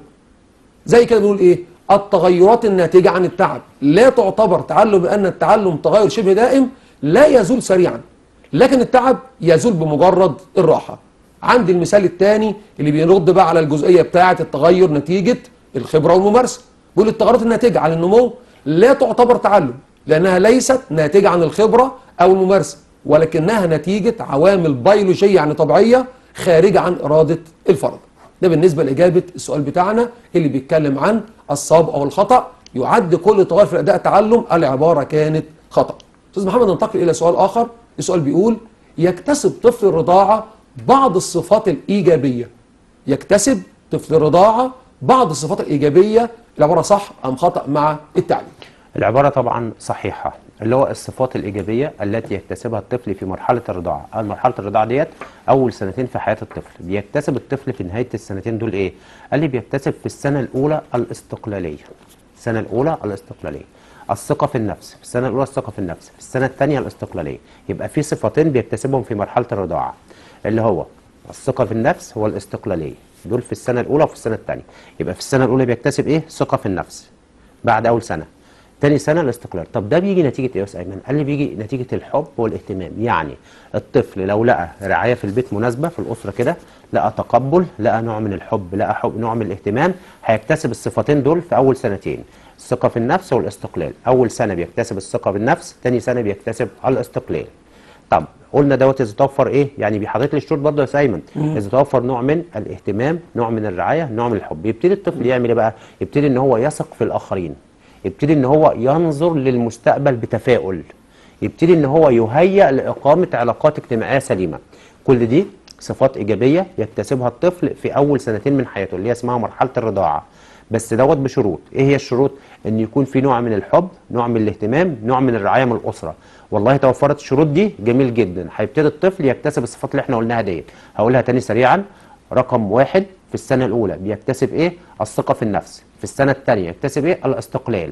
زي كده بنقول ايه التغيرات الناتجه عن التعب لا تعتبر تعلم لان التعلم تغير شبه دائم لا يزول سريعا لكن التعب يزول بمجرد الراحه عندي المثال الثاني اللي بيرد بقى على الجزئيه بتاعه التغير نتيجه الخبره والممارسه بيقول التغيرات الناتجه عن النمو لا تعتبر تعلم لانها ليست ناتجه عن الخبره او الممارسه ولكنها نتيجه عوامل بيولوجيه يعني طبيعيه خارجه عن اراده الفرد ده بالنسبه لاجابه السؤال بتاعنا اللي بيتكلم عن الصواب او الخطا يعد كل تغير في الاداء تعلم العباره كانت خطا استاذ محمد ننتقل الى سؤال اخر السؤال بيقول يكتسب طفل الرضاعه بعض الصفات الايجابيه يكتسب طفل الرضاعه بعض الصفات الايجابيه العباره صح ام خطا مع التعليم العبارة طبعا صحيحة اللي هو الصفات الإيجابية التي يكتسبها الطفل في مرحلة الرضاعة أو مرحلة الرضاعة ديت أول سنتين في حياة الطفل بيكتسب الطفل في نهاية السنتين دول إيه؟ قال لي بيكتسب في السنة الأولى الاستقلالية السنة الأولى الاستقلالية الثقة في النفس في السنة الأولى الثقة في النفس في السنة الثانية الاستقلالية يبقى في صفتين بيكتسبهم في مرحلة الرضاعة اللي هو الثقة في النفس والاستقلالية دول في السنة الأولى وفي السنة الثانية يبقى في السنة الأولى بيكتسب إيه؟ ثقة في النفس بعد أول سنة تاني سنة الاستقلال طب ده بيجي نتيجة ايه يا استاذ ايمن قال لي بيجي نتيجة الحب والاهتمام يعني الطفل لو لقى رعاية في البيت مناسبة في الأسرة كده لقى تقبل لقى نوع من الحب لقى حب نوع من الاهتمام هيكتسب الصفتين دول في أول سنتين الثقة في النفس والاستقلال أول سنة بيكتسب الثقة بالنفس تاني سنة بيكتسب الاستقلال طب قلنا دوت اذا توفر ايه يعني بيحضرتك لي الشروط برضه يا استاذ ايمن اذا توفر نوع من الاهتمام نوع من الرعايه نوع من الحب يبتدي الطفل يعمل ايه بقى يبتدي ان هو يثق في الاخرين يبتدي ان هو ينظر للمستقبل بتفاؤل يبتدي ان هو يهيأ لاقامه علاقات اجتماعيه سليمه كل دي صفات ايجابيه يكتسبها الطفل في اول سنتين من حياته اللي هي اسمها مرحله الرضاعه بس دوت بشروط ايه هي الشروط ان يكون في نوع من الحب نوع من الاهتمام نوع من الرعايه من الاسره والله توفرت الشروط دي جميل جدا هيبتدي الطفل يكتسب الصفات اللي احنا قلناها ديت هقولها تاني سريعا رقم واحد في السنه الاولى بيكتسب ايه الثقه في النفس في السنه الثانيه يكتسب ايه الاستقلال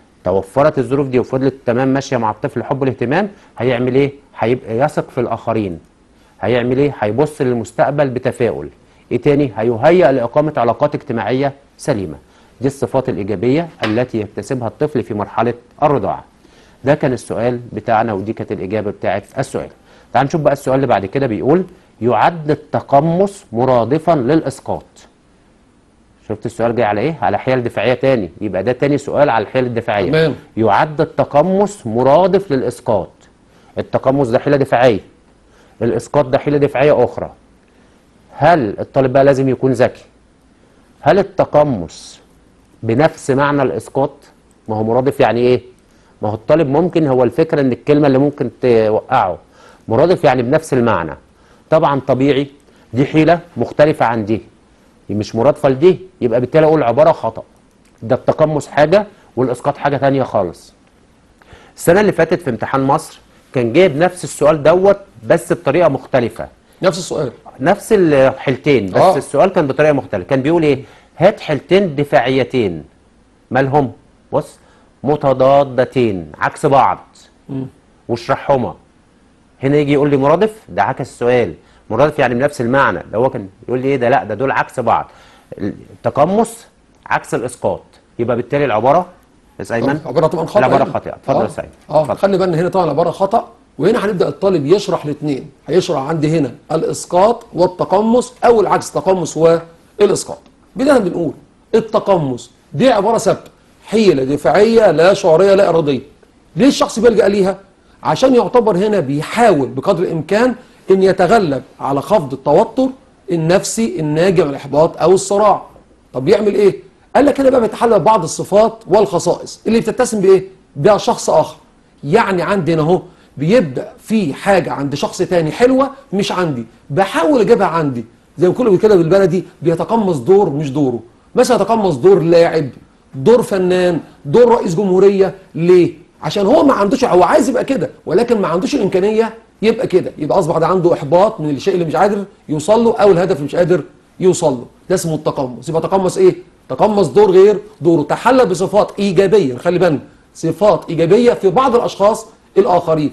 توفرت الظروف دي وفضلت تمام ماشيه مع الطفل الحب والاهتمام هيعمل ايه هيبقى يثق في الاخرين هيعمل ايه هيبص للمستقبل بتفاؤل ايه تاني هيهيأ لاقامه علاقات اجتماعيه سليمه دي الصفات الايجابيه التي يكتسبها الطفل في مرحله الرضاعه ده كان السؤال بتاعنا ودي كانت الاجابه بتاعت السؤال تعال نشوف بقى السؤال اللي بعد كده بيقول يعد التقمص مرادفا للاسقاط شفت السؤال جاي على ايه على حيل دفاعيه تاني يبقى ده تاني سؤال على الحيل الدفاعيه تمام. يعد التقمص مرادف للاسقاط التقمص ده حيله دفاعيه الاسقاط ده حيله دفاعيه اخرى هل الطالب بقى لازم يكون ذكي هل التقمص بنفس معنى الاسقاط ما هو مرادف يعني ايه ما هو الطالب ممكن هو الفكره ان الكلمه اللي ممكن توقعه مرادف يعني بنفس المعنى طبعا طبيعي دي حيله مختلفه عن دي دي مش مرادفه لدي يبقى بالتالي اقول عباره خطا ده التقمص حاجه والاسقاط حاجه تانية خالص السنه اللي فاتت في امتحان مصر كان جايب نفس السؤال دوت بس بطريقه مختلفه نفس السؤال نفس الحيلتين بس آه. السؤال كان بطريقه مختلفه كان بيقول ايه هات حيلتين دفاعيتين مالهم بص متضادتين عكس بعض واشرحهما هنا يجي يقول لي مرادف ده عكس السؤال مرادف يعني بنفس المعنى ده هو كان يقول لي ايه ده لا ده دول عكس بعض التقمص عكس الاسقاط يبقى بالتالي العباره يا أستاذ ايمن عباره طبعا خطا العباره يعني. خاطئه اتفضل آه. يا سيد اه اتفضل. خلي بالنا هنا طبعا العباره خطا وهنا هنبدا الطالب يشرح الاثنين هيشرح عندي هنا الاسقاط والتقمص او العكس التقمص والاسقاط بدايه بنقول التقمص دي عباره ثابته حيله دفاعيه لا شعوريه لا اراديه ليه الشخص بيلجا ليها عشان يعتبر هنا بيحاول بقدر الامكان ان يتغلب على خفض التوتر النفسي الناجم عن الاحباط او الصراع طب يعمل ايه قال لك هنا بقى بيتحلى بعض الصفات والخصائص اللي بتتسم بايه بها شخص اخر يعني عندنا اهو بيبدا في حاجه عند شخص تاني حلوه مش عندي بحاول اجيبها عندي زي ما كله كده بالبلدي بيتقمص دور مش دوره مثلا يتقمص دور لاعب دور فنان دور رئيس جمهوريه ليه عشان هو ما عندوش هو عايز يبقى كده ولكن ما عندوش الامكانيه يبقى كده يبقى اصبح ده عنده احباط من الشيء اللي مش قادر يوصل له او الهدف اللي مش قادر يوصل له ده اسمه التقمص يبقى تقمص ايه تقمص دور غير دوره تحلى بصفات ايجابيه خلي بالنا صفات ايجابيه في بعض الاشخاص الاخرين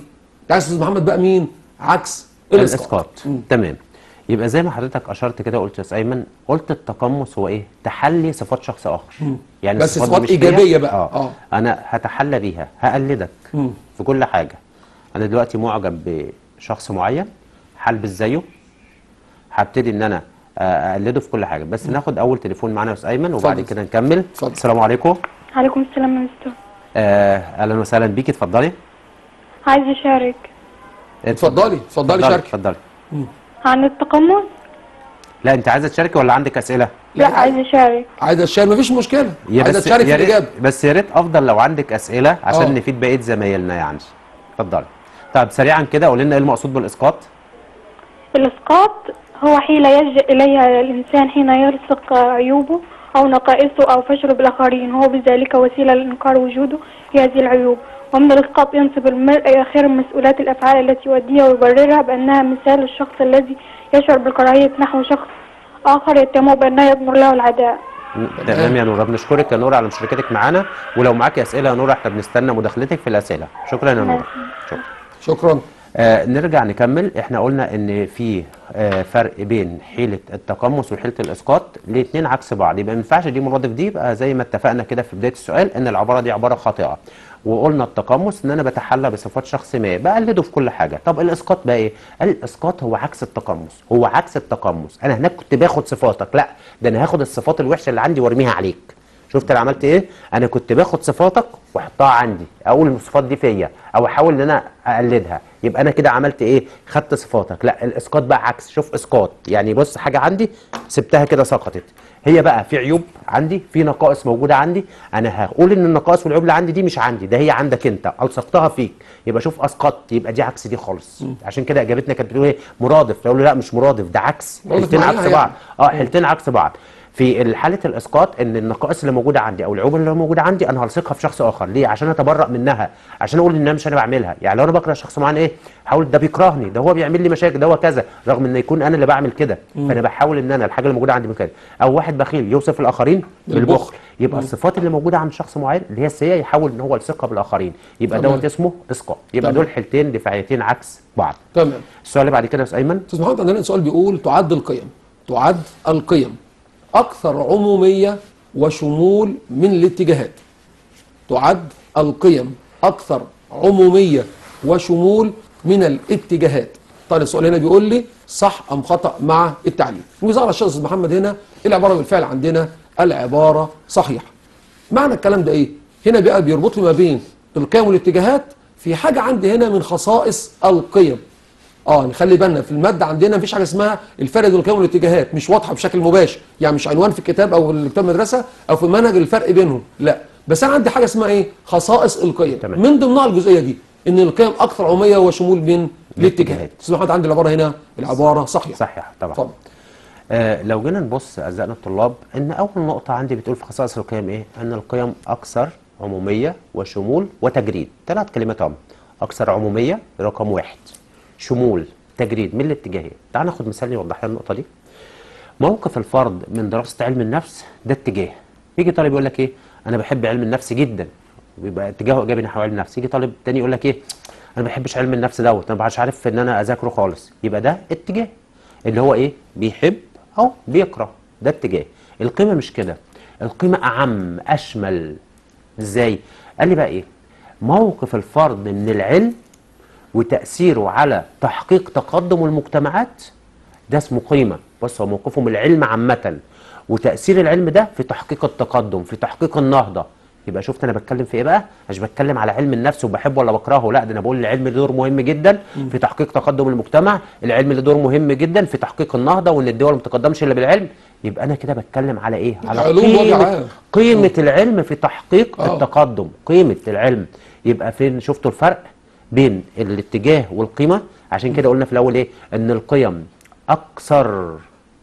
انت عايز يا استاذ محمد بقى مين عكس الاسقاط الاسقاط تمام يبقى زي ما حضرتك اشرت كده قلت يا استاذ ايمن قلت التقمص هو ايه تحلي صفات شخص اخر يعني بس الصفات صفات دي مش فيا. إيجابية بقى. اه, آه. انا هتحلى بيها هقلدك في كل حاجه انا دلوقتي معجب بشخص معين هلبس زيه هبتدي ان انا آه، اقلده في كل حاجه بس ناخد اول تليفون معانا يا استاذ ايمن وبعد اتفضل. كده نكمل اتفضل. السلام عليكم عليكم السلام يا مستر آه، اهلا وسهلا بيكي اتفضلي عايز أشارك اتفضلي اتفضلي شاركي اتفضلي عن التقمص لا انت عايزه تشاركي ولا عندك اسئله لا عايز أشارك عايز تشارك مفيش مشكله يا عايز بس تشارك في يا ريت الاجابه بس يا ريت افضل لو عندك اسئله عشان آه. نفيد بقيه زمايلنا يعني اتفضلي طب سريعا كده قولي لنا ايه المقصود بالاسقاط الإسقاط هو حيلة يلجأ إليها الإنسان حين يلصق عيوبه أو نقائصه أو فشله بالآخرين هو بذلك وسيلة لإنكار وجوده في هذه العيوب ومن الإسقاط ينسب المرء خير مسؤولات الأفعال التي يؤديها ويبررها بأنها مثال الشخص الذي يشعر بالكراهية نحو شخص آخر يتهم بأنه يضمر له العداء تمام يا نوره بنشكرك يا نوره على مشاركتك معانا ولو معاكي اسئله يا نوره احنا بنستنى مداخلتك في الاسئله شكرا يا نوره شكرا شكرا آه نرجع نكمل احنا قلنا ان في آه فرق بين حيله التقمص وحيله الاسقاط الاثنين عكس بعض يبقى ما ينفعش دي مرادف دي يبقى زي ما اتفقنا كده في بدايه السؤال ان العباره دي عباره خاطئه وقلنا التقمص ان انا بتحلى بصفات شخص ما بقلده في كل حاجه طب الاسقاط بقى ايه قال الاسقاط هو عكس التقمص هو عكس التقمص انا هناك كنت باخد صفاتك لا ده انا هاخد الصفات الوحشه اللي عندي وارميها عليك شفت انا عملت ايه انا كنت باخد صفاتك واحطها عندي اقول الصفات دي فيا او احاول ان انا اقلدها يبقى انا كده عملت ايه خدت صفاتك لا الاسقاط بقى عكس شوف اسقاط يعني بص حاجه عندي سبتها كده سقطت هي بقى في عيوب عندي في نقائص موجوده عندي انا هقول ان النقائص والعيوب اللي عندي دي مش عندي ده هي عندك انت الصقتها فيك يبقى شوف اسقطت يبقى دي عكس دي خالص عشان كده اجابتنا كانت بتقول ايه مرادف فاقول له لا مش مرادف ده عكس مرادف حالتين معناها عكس يعني. بعض اه حالتين عكس بعض في حاله الاسقاط ان النقائص اللي موجوده عندي او العيوب اللي موجوده عندي انا هلصقها في شخص اخر ليه عشان اتبرأ منها عشان اقول ان انا مش انا بعملها يعني لو انا بكره شخص معين ايه هقول ده بيكرهني ده هو بيعمل لي مشاكل ده هو كذا رغم ان يكون انا اللي بعمل كده فانا بحاول ان انا الحاجه اللي موجوده عندي من كده او واحد بخيل يوصف الاخرين بالبخل. بالبخل يبقى الصفات اللي موجوده عند شخص معين اللي هي السيئه يحاول ان هو يلصقها بالاخرين يبقى تمام. دوت اسمه اسقاط يبقى تمام. دول حالتين دفاعيتين عكس بعض تمام السؤال اللي بعد كده يا استاذ ايمن استاذ محمد عندنا سؤال بيقول تعد القيم تعد القيم اكثر عموميه وشمول من الاتجاهات تعد القيم اكثر عموميه وشمول من الاتجاهات طيب السؤال هنا بيقول لي صح ام خطا مع التعليم الميزان على الشيخ استاذ محمد هنا العباره بالفعل عندنا العباره صحيحه معنى الكلام ده ايه هنا بقى بيربط لي ما بين القيم والاتجاهات في حاجه عندي هنا من خصائص القيم اه نخلي بالنا في الماده عندنا مفيش حاجه اسمها الفرق بين القيم والاتجاهات مش واضحه بشكل مباشر يعني مش عنوان في الكتاب او في كتاب المدرسه او في المنهج الفرق بينهم لا بس انا عندي حاجه اسمها ايه خصائص القيم تمام. من ضمنها الجزئيه دي ان القيم اكثر عموميه وشمول من الاتجاهات استاذ محمد عندي العباره هنا العباره صحيحه صحيح طبعا اتفضل آه لو جينا نبص اعزائنا الطلاب ان اول نقطه عندي بتقول في خصائص القيم ايه ان القيم اكثر عموميه وشمول وتجريد ثلاث كلمات هم اكثر عموميه رقم واحد شمول تجريد من الاتجاهين تعال ناخد مثال يوضح لنا النقطه دي موقف الفرد من دراسه علم النفس ده اتجاه يجي طالب يقول لك ايه انا بحب علم النفس جدا ويبقى اتجاهه ايجابي نحو علم النفس يجي طالب تاني يقول لك ايه انا ما بحبش علم النفس دوت انا مش عارف ان انا اذاكره خالص يبقى ده اتجاه اللي هو ايه بيحب او بيكره ده اتجاه القيمه مش كده القيمه اعم اشمل ازاي قال لي بقى ايه موقف الفرد من العلم وتاثيره على تحقيق تقدم المجتمعات ده اسمه قيمه بص هو موقفه من العلم عامه وتاثير العلم ده في تحقيق التقدم في تحقيق النهضه يبقى شفت انا بتكلم في ايه بقى مش بتكلم على علم النفس وبحبه ولا بكرهه لا ده انا بقول العلم له دور مهم جدا في تحقيق تقدم المجتمع العلم له دور مهم جدا في تحقيق النهضه وان الدول ما تتقدمش الا بالعلم يبقى انا كده بتكلم على ايه على علوم وجه قيمه عام. قيمه العلم في تحقيق آه. التقدم قيمه العلم يبقى فين شفتوا الفرق بين الاتجاه والقيمه عشان كده قلنا في الاول ايه ان القيم اكثر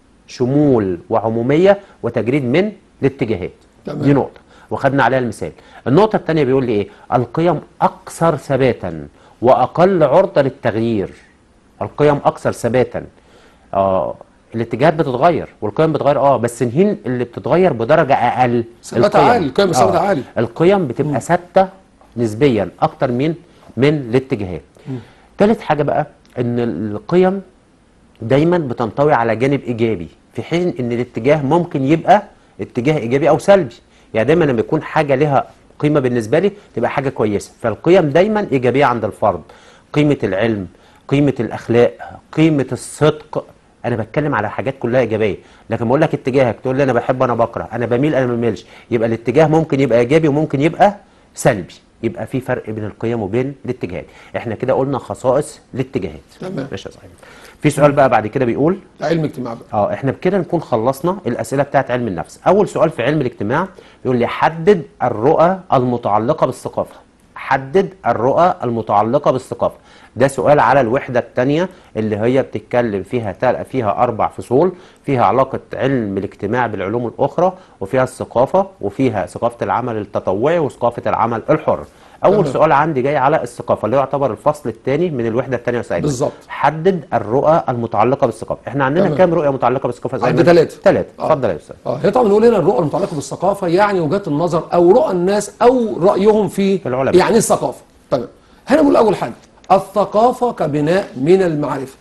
شمول وعموميه وتجريد من الاتجاهات تمام. دي نقطه وخدنا عليها المثال النقطه الثانيه بيقول لي ايه القيم اكثر ثباتا واقل عرضه للتغيير القيم اكثر ثباتا اه الاتجاهات بتتغير والقيم بتتغير اه بس الهين اللي بتتغير بدرجه اقل ثبات القيم. عالي، القيم ثبات آه. عالي. القيم بتبقى ثابته نسبيا اكتر من من الاتجاهات تالت حاجه بقى ان القيم دايما بتنطوي على جانب ايجابي في حين ان الاتجاه ممكن يبقى اتجاه ايجابي او سلبي يعني دايما لما يكون حاجه لها قيمه بالنسبه لي تبقى حاجه كويسه فالقيم دايما ايجابيه عند الفرد قيمه العلم قيمه الاخلاق قيمه الصدق انا بتكلم على حاجات كلها ايجابيه لكن بقول لك اتجاهك تقول لي انا بحب انا بكره انا بميل انا ما بميلش يبقى الاتجاه ممكن يبقى ايجابي وممكن يبقى سلبي يبقى في فرق بين القيم وبين الاتجاهات احنا كده قلنا خصائص الاتجاهات تمام. ماشي يا صاحبي في سؤال بقى بعد كده بيقول علم اجتماع بقى اه احنا بكده نكون خلصنا الاسئله بتاعت علم النفس اول سؤال في علم الاجتماع بيقول لي حدد الرؤى المتعلقه بالثقافه حدد الرؤى المتعلقه بالثقافه ده سؤال على الوحده الثانيه اللي هي بتتكلم فيها تل... فيها اربع فصول فيها علاقه علم الاجتماع بالعلوم الاخرى وفيها الثقافه وفيها ثقافه العمل التطوعي وثقافه العمل الحر اول تمام. سؤال عندي جاي على الثقافه اللي يعتبر الفصل الثاني من الوحده الثانيه يا سعيد بالظبط. حدد الرؤى المتعلقه بالثقافه احنا عندنا تمام. كام رؤيه متعلقه بالثقافه زي عندي ما- ثلاثة. ثلاثه آه. اتفضل يا استاذ اه هي طبعا نقول هنا الرؤى المتعلقه بالثقافه يعني وجهات النظر او رؤى الناس او رايهم في العلماء. يعني الثقافه تمام هنا بقول اول حاجه الثقافه كبناء من المعرفه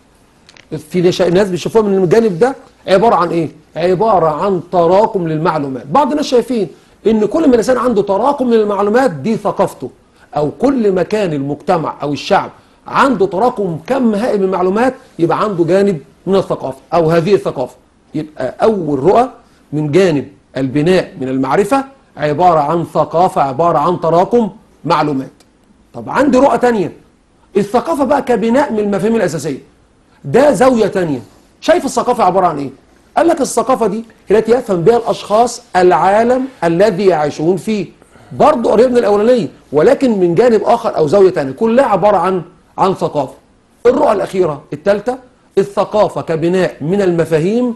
في نش- ناس بيشوفوها من الجانب ده عباره عن ايه عباره عن تراكم للمعلومات بعض الناس شايفين ان كل ما الانسان عنده تراكم من المعلومات دي ثقافته او كل ما كان المجتمع او الشعب عنده تراكم كم هائل من المعلومات يبقى عنده جانب من الثقافه او هذه الثقافه يبقى اول رؤى من جانب البناء من المعرفه عباره عن ثقافه عباره عن تراكم معلومات طب عندي رؤى تانية الثقافة بقى كبناء من المفاهيم الأساسية ده زاوية تانية شايف الثقافة عبارة عن إيه؟ قال لك الثقافة دي هي التي يفهم بها الأشخاص العالم الذي يعيشون فيه برضه قريب من الأولانية ولكن من جانب آخر أو زاوية تانية كلها عبارة عن عن ثقافة الرؤى الأخيرة الثالثة الثقافة كبناء من المفاهيم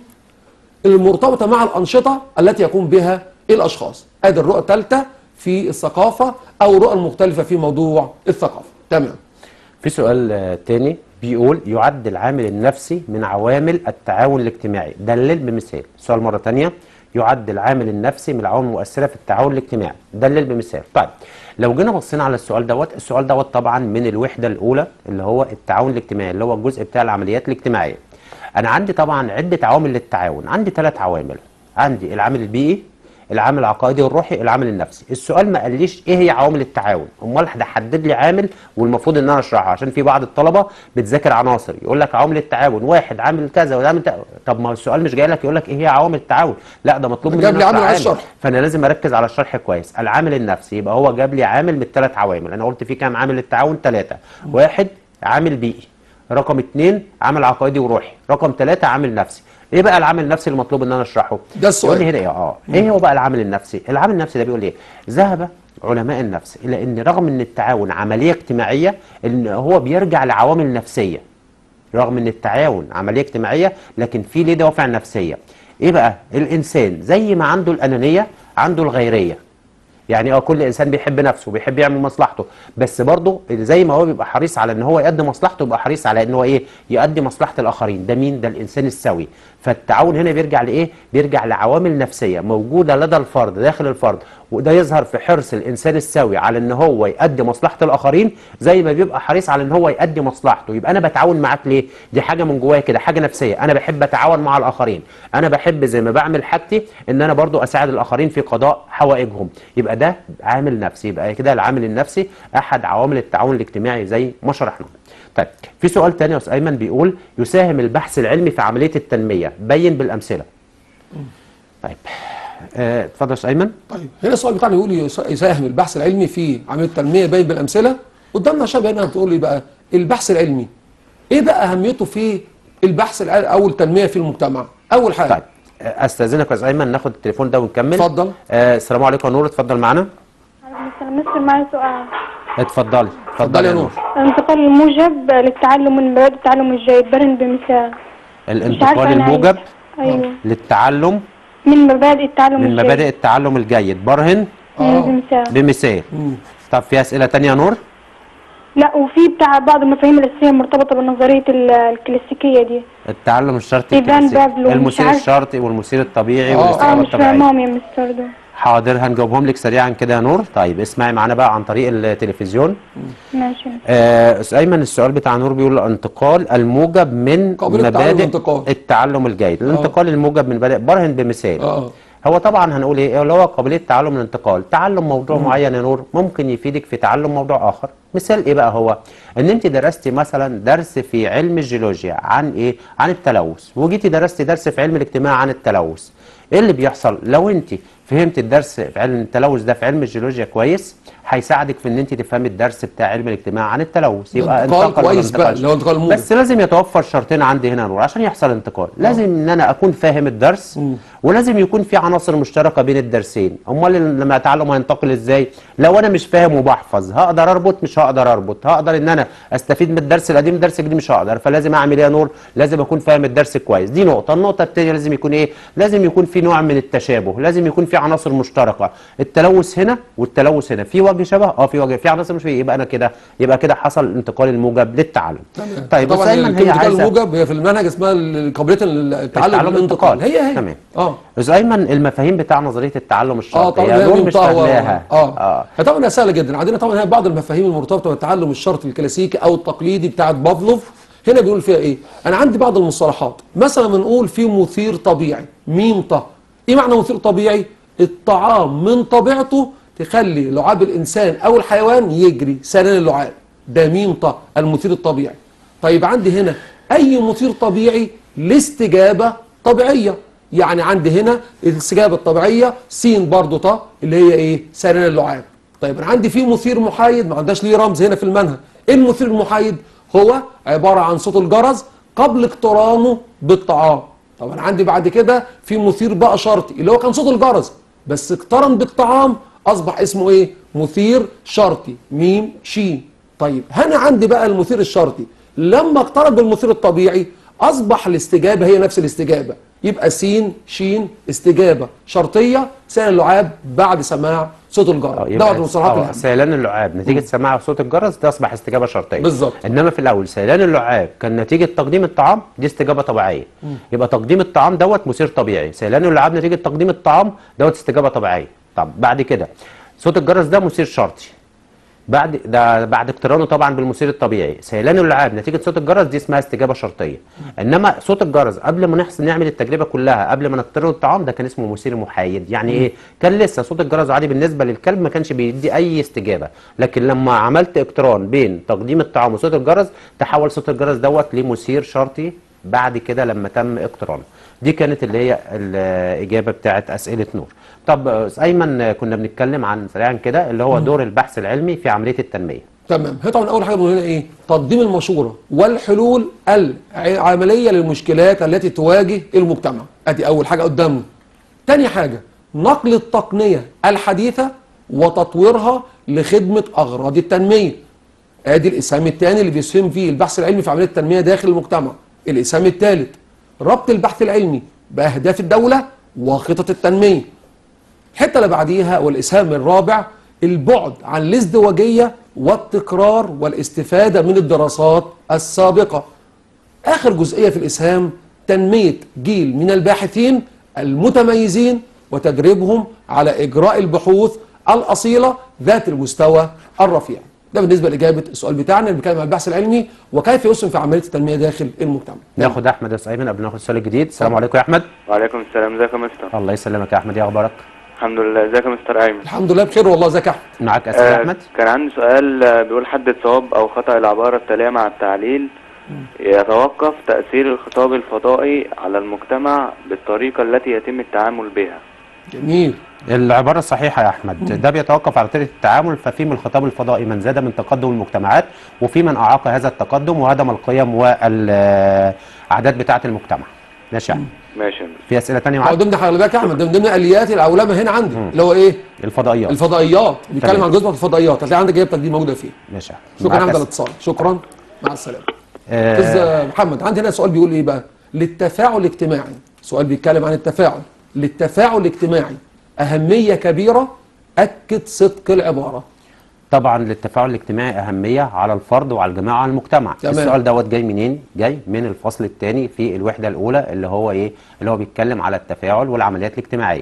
المرتبطة مع الأنشطة التي يقوم بها الأشخاص ادي الرؤى الثالثة في الثقافة أو الرؤى المختلفة في موضوع الثقافة تمام في سؤال آه، تاني بيقول يعد العامل النفسي من عوامل التعاون الاجتماعي دلل بمثال سؤال مرة تانية يعد العامل النفسي من العوامل المؤثرة في التعاون الاجتماعي دلل بمثال طيب لو جينا بصينا على السؤال دوت السؤال دوت طبعا من الوحدة الأولى اللي هو التعاون الاجتماعي اللي هو الجزء بتاع العمليات الاجتماعية أنا عندي طبعا عدة عوامل للتعاون عندي ثلاث عوامل عندي العامل البيئي العامل العقائدي والروحي العامل النفسي السؤال ما قاليش ايه هي عوامل التعاون امال ده حدد لي عامل والمفروض ان انا اشرحه عشان في بعض الطلبه بتذاكر عناصر يقول لك عوامل التعاون واحد عامل كذا وعامل تا... طب ما السؤال مش جاي لك يقول لك ايه هي عوامل التعاون لا ده مطلوب مني جاب لي أشرح عامل على الشرح. فانا لازم اركز على الشرح كويس العامل النفسي يبقى هو جاب لي عامل من الثلاث عوامل انا قلت في كام عامل للتعاون ثلاثه واحد عامل بيئي رقم اثنين عامل عقائدي وروحي رقم ثلاثة عامل نفسي ايه بقى العامل النفسي المطلوب ان انا اشرحه ده السؤال. يقول لي هنا ايه اه ايه هو بقى العامل النفسي العامل النفسي ده بيقول ايه ذهب علماء النفس الى ان رغم ان التعاون عمليه اجتماعيه ان هو بيرجع لعوامل نفسيه رغم ان التعاون عمليه اجتماعيه لكن في ليه دوافع نفسيه ايه بقى الانسان زي ما عنده الانانيه عنده الغيريه يعني اه كل انسان بيحب نفسه وبيحب يعمل مصلحته بس برضه زي ما هو بيبقى حريص على ان هو يقدم مصلحته يبقى حريص على ان هو ايه يقدم مصلحه الاخرين ده مين ده الانسان السوي فالتعاون هنا بيرجع لايه بيرجع لعوامل نفسيه موجوده لدى الفرد داخل الفرد وده يظهر في حرص الانسان السوي على ان هو يقدم مصلحه الاخرين زي ما بيبقى حريص على ان هو يقدم مصلحته يبقى انا بتعاون معاك ليه دي حاجه من جوايا كده حاجه نفسيه انا بحب اتعاون مع الاخرين انا بحب زي ما بعمل حاجتي ان انا برضو اساعد الاخرين في قضاء حوائجهم يبقى ده عامل نفسي يبقى كده العامل النفسي احد عوامل التعاون الاجتماعي زي ما شرحنا طيب في سؤال تاني يا استاذ ايمن بيقول يساهم البحث العلمي في عمليه التنميه بين بالامثله طيب آه، اتفضل يا استاذ ايمن طيب هنا السؤال بتاعنا يقول يس- يساهم البحث العلمي في عمليه التنميه باين بالامثله قدامنا شباب هنا بتقول لي بقى البحث العلمي ايه بقى اهميته في البحث العلمي او التنميه في المجتمع اول حاجه طيب آه، استاذنك يا استاذ ايمن ناخد التليفون ده ونكمل اتفضل. آه السلام عليكم يا نور اتفضل معانا عليكم السلام مستر معي سؤال اتفضلي اتفضل يا نور الانتقال الموجب للتعلم من مبادئ التعلم الجيد برهن بمثال مش عارفة الانتقال أنا الموجب عايزة. أيوه للتعلم من مبادئ التعلم من الجيد مبادئ التعلم الجيد برهن مم، آه. بمثال بمثال طب في اسئله تانية يا نور لا وفي بتاع بعض المفاهيم الأساسية مرتبطة بالنظرية ال- الكلاسيكية دي التعلم الشرطي إيفان الكلاسيكي. بابلو، مش المثير عارف. الشرطي والمثير الطبيعي آه. اه والاستجابه مش الطبيعيه فاهمهم يا مستر ده حاضر هنجاوبهم لك سريعا كده يا نور طيب اسمعي معانا بقى عن طريق التلفزيون ماشي آه أستاذ ايمن السؤال بتاع نور بيقول الانتقال الموجب من قابلية تعلم مبادئ الانتقال. التعلم الجيد الانتقال الموجب من مبادئ برهن بمثال اه هو طبعا هنقول ايه اللي هو قابليه تعلم الانتقال تعلم موضوع معين يا نور ممكن يفيدك في تعلم موضوع اخر مثال ايه بقى هو ان انت درستي مثلا درس في علم الجيولوجيا عن ايه عن التلوث وجيتي درستي درس في علم الاجتماع عن التلوث ايه اللي بيحصل لو انت فهمت الدرس في علم التلوث ده في علم الجيولوجيا كويس هيساعدك في ان انت تفهمي الدرس بتاع علم الاجتماع عن التلوث يبقى انتقال انتقل كويس ولا بقى انتقلش. اللي هو انتقال موجب. بس لازم يتوفر شرطين عندي هنا يا نور عشان يحصل انتقال لازم ان انا اكون فاهم الدرس ولازم يكون في عناصر مشتركه بين الدرسين امال لما اتعلم هينتقل ازاي لو انا مش فاهم وبحفظ هقدر اربط مش هقدر اربط هقدر ان انا استفيد من الدرس القديم الدرس الجديد مش هقدر فلازم اعمل ايه يا نور لازم اكون فاهم الدرس كويس دي نقطه النقطه الثانيه لازم يكون ايه لازم يكون في نوع من التشابه لازم يكون في عناصر مشتركه التلوث هنا والتلوث هنا في وجه شبه اه في وجه في عناصر مش يبقى انا كده يبقى كده حصل الانتقال الموجب للتعلم طيب بس طبعا ايمن هي الانتقال عايزه الموجب هي في المنهج اسمها ال- قابليه التعلم التعلم بالانتقال الانتقال. هي هي تمام. اه استاذ ايمن المفاهيم بتاع نظريه التعلم الشرطي اه طبعا يا هي نور مش منطقة و- فاهماها اه, آه. طبعا هي سهله جدا عندنا طبعا هي بعض المفاهيم المرتبطه بالتعلم الشرطي الكلاسيكي او التقليدي بتاعت بافلوف هنا بيقول فيها ايه انا عندي بعض المصطلحات مثلا بنقول في مثير طبيعي ميم طه ايه معنى مثير طبيعي الطعام من طبيعته تخلي لعاب الانسان او الحيوان يجري سنان اللعاب ده ميم طه المثير الطبيعي طيب عندي هنا اي مثير طبيعي لاستجابه طبيعيه يعني عندي هنا الاستجابه الطبيعيه س برضه طه اللي هي ايه سنان اللعاب طيب انا عندي في مثير محايد ما عندهاش ليه رمز هنا في المنهج ايه المثير المحايد هو عباره عن صوت الجرس قبل اقترانه بالطعام طب انا عندي بعد كده في مثير بقى شرطي اللي هو كان صوت الجرس بس اقترن بالطعام اصبح اسمه ايه مثير شرطي ميم شين طيب هنا عندي بقى المثير الشرطي لما اقترب بالمثير الطبيعي اصبح الاستجابه هي نفس الاستجابه يبقى س ش استجابه شرطيه سال اللعاب بعد سماع صوت آه، الجرس ده يبقى بعض المصطلحات آه، الهامه سيلان اللعاب نتيجه سماع صوت الجرس ده اصبح استجابه شرطيه بالظبط. انما في الاول سيلان اللعاب كان نتيجه تقديم الطعام دي استجابه طبيعيه يبقى تقديم الطعام دوت مثير طبيعي سيلان اللعاب نتيجه تقديم الطعام دوت استجابه طبيعيه طب بعد كده صوت الجرس ده مثير شرطي بعد ده بعد اقترانه طبعا بالمثير الطبيعي سيلان اللعاب نتيجه صوت الجرس دي اسمها استجابه شرطيه انما صوت الجرس قبل ما نحصل نعمل التجربه كلها قبل ما نقترن الطعام ده كان اسمه مثير محايد يعني ايه كان لسه صوت الجرس عادي بالنسبه للكلب ما كانش بيدي اي استجابه لكن لما عملت اقتران بين تقديم الطعام وصوت الجرس تحول صوت الجرس دوت لمثير شرطي بعد كده لما تم اقترانه دي كانت اللي هي الاجابه بتاعت اسئله نور طب أستاذ ايمن آه، كنا بنتكلم عن سريعا كده اللي هو دور البحث العلمي في عمليه التنميه تمام هي طبعا اول حاجه بنقول هنا ايه تقديم المشوره والحلول العمليه للمشكلات التي تواجه المجتمع ادي اول حاجه قدامنا تاني حاجه نقل التقنيه الحديثه وتطويرها لخدمه اغراض التنميه ادي الاسهام الثاني اللي بيسهم فيه البحث العلمي في عمليه التنميه داخل المجتمع الاسهام الثالث ربط البحث العلمي باهداف الدوله وخطط التنميه الحته اللي بعديها والاسهام الرابع البعد عن الازدواجيه والتكرار والاستفاده من الدراسات السابقه. اخر جزئيه في الاسهام تنميه جيل من الباحثين المتميزين وتدريبهم على اجراء البحوث الاصيله ذات المستوى الرفيع. ده بالنسبه لاجابه السؤال بتاعنا اللي بيتكلم عن البحث العلمي وكيف يسهم في عمليه التنميه داخل المجتمع. ناخد احمد يا أستاذ ايمن قبل ما ناخد السؤال الجديد السلام عليكم يا احمد وعليكم السلام ازيك يا مستر الله يسلمك يا احمد ايه اخبارك الحمد لله ازيك يا مستر ايمن الحمد لله بخير والله ازيك يا احمد. معاك اسئله يا آه احمد كان عندي سؤال آه، بيقول حدد صواب او خطأ العبارة التالية مع التعليل يتوقف تأثير الخطاب الفضائي على المجتمع بالطريقة التي يتم التعامل بها جميل. العبارة الصحيحة يا أحمد ده بيتوقف على طريقة التعامل ففي من الخطاب الفضائي من زاد من تقدم المجتمعات وفي من أعاق هذا التقدم وهدم القيم والعادات بتاعة المجتمع ماشي يا أحمد ماشي يا مستر. في أسئلة تانية هو معاك ضمن خلي بالك يا احمد ده من ضمن اليات العولمه هنا عندي اللي هو ايه؟ الفضائيات الفضائيات بيتكلم تمام. عن جزء الفضائيات هتلاقي عندك اجابتك دي موجوده فيه ماشي يا أحمد شكرا معاك يا احمد على أس- الاتصال شكرا مع السلامه آه، استاذ محمد عندي هنا سؤال بيقول ايه بقى للتفاعل الاجتماعي سؤال بيتكلم عن التفاعل للتفاعل الاجتماعي اهميه كبيره اكد صدق العباره طبعا للتفاعل الاجتماعي أهمية على الفرد وعلى الجماعة وعلى المجتمع تمام. السؤال دوت جاي منين؟ جاي من الفصل الثاني في الوحدة الأولى اللي هو إيه؟ اللي هو بيتكلم على التفاعل والعمليات الاجتماعية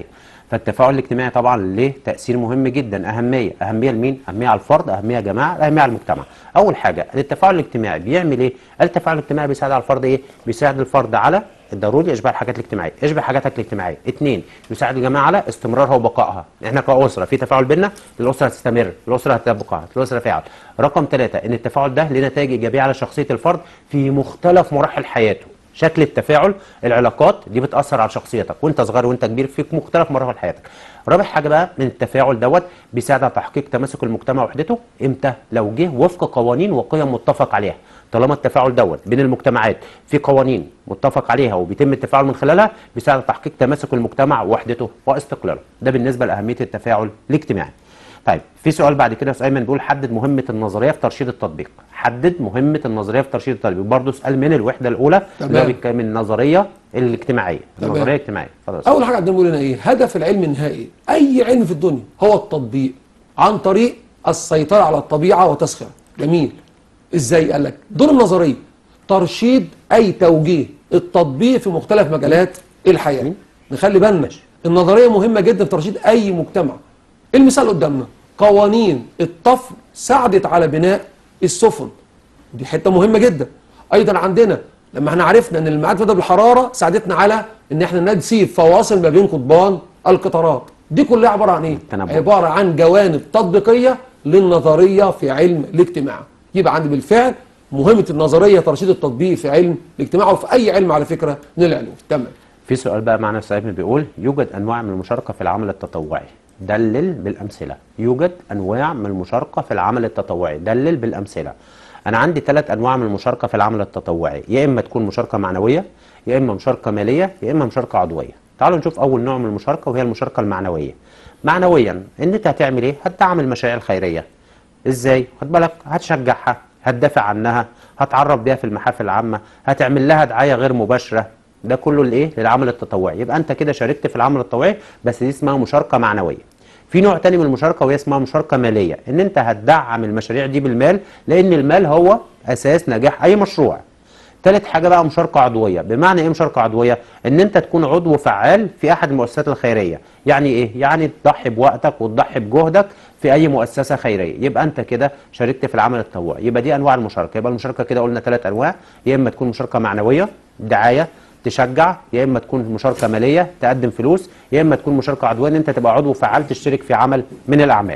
فالتفاعل الاجتماعي طبعا له تاثير مهم جدا اهميه اهميه لمين اهميه على الفرد اهميه يا جماعه اهميه على المجتمع اول حاجه التفاعل الاجتماعي بيعمل ايه التفاعل الاجتماعي بيساعد على الفرد ايه بيساعد الفرد على الضروري اشباع الحاجات الاجتماعيه اشبع حاجاتك الاجتماعيه اثنين يساعد الجماعه على استمرارها وبقائها احنا كاسره في تفاعل بيننا الاسره هتستمر الاسره هتبقى الاسره فعل رقم ثلاثة ان التفاعل ده له نتائج ايجابيه على شخصيه الفرد في مختلف مراحل حياته شكل التفاعل العلاقات دي بتاثر على شخصيتك وانت صغير وانت كبير في مختلف مراحل حياتك رابع حاجه بقى من التفاعل دوت بيساعد على تحقيق تماسك المجتمع وحدته امتى لو جه وفق قوانين وقيم متفق عليها طالما التفاعل دوت بين المجتمعات في قوانين متفق عليها وبيتم التفاعل من خلالها بيساعد على تحقيق تماسك المجتمع ووحدته واستقلاله ده بالنسبه لاهميه التفاعل الاجتماعي طيب في سؤال بعد كده يا استاذ ايمن بيقول حدد مهمه النظريه في ترشيد التطبيق حدد مهمه النظريه في ترشيد التطبيق برضه سؤال من الوحده الاولى اللي هو تمام. بيتكلم من النظريه الاجتماعيه تمام. النظريه الاجتماعيه اتفضل يا أستاذ. اول حاجه عندنا بيقول لنا ايه هدف العلم النهائي اي علم في الدنيا هو التطبيق عن طريق السيطره على الطبيعه وتسخيرها جميل ازاي قال لك دور النظريه ترشيد اي توجيه التطبيق في مختلف مجالات الحياه نخلي بالنا النظريه مهمه جدا في ترشيد اي مجتمع المثال قدامنا قوانين الطفل ساعدت على بناء السفن دي حته مهمه جدا ايضا عندنا لما احنا عرفنا ان الميعاد فدا بالحراره ساعدتنا على ان احنا نسيب فواصل ما بين قضبان القطارات دي كلها عباره عن ايه التنبؤ. عباره عن جوانب تطبيقيه للنظريه في علم الاجتماع يبقى عندي بالفعل مهمه النظريه ترشيد التطبيق في علم الاجتماع وفي اي علم على فكره من العلوم تمام في سؤال بقى معنا استاذ ايمن بيقول يوجد انواع من المشاركه في العمل التطوعي دلل بالامثله يوجد انواع من المشاركه في العمل التطوعي دلل بالامثله انا عندي ثلاث انواع من المشاركه في العمل التطوعي يا اما تكون مشاركه معنويه يا اما مشاركه ماليه يا اما مشاركه عضويه تعالوا نشوف اول نوع من المشاركه وهي المشاركه المعنويه معنويا ان انت هتعمل ايه هتدعم المشاريع الخيريه ازاي خد بالك هتشجعها هتدافع عنها هتعرف بيها في المحافل العامه هتعمل لها دعايه غير مباشره ده كله لايه للعمل التطوعي يبقى انت كده شاركت في العمل التطوعي بس دي اسمها مشاركه معنويه في نوع تاني من المشاركه وهي اسمها مشاركه ماليه ان انت هتدعم المشاريع دي بالمال لان المال هو اساس نجاح اي مشروع تالت حاجة بقى مشاركة عضوية بمعنى ايه مشاركة عضوية ان انت تكون عضو فعال في احد المؤسسات الخيرية يعني ايه يعني تضحي بوقتك وتضحي بجهدك في اي مؤسسة خيرية يبقى انت كده شاركت في العمل التطوعي يبقى دي انواع المشاركة يبقى المشاركة كده قلنا ثلاث انواع يا اما تكون مشاركة معنوية دعاية تشجع يا اما تكون مشاركة مالية تقدم فلوس يا اما تكون مشاركة عضوية ان انت تبقى عضو فعال تشترك في عمل من الاعمال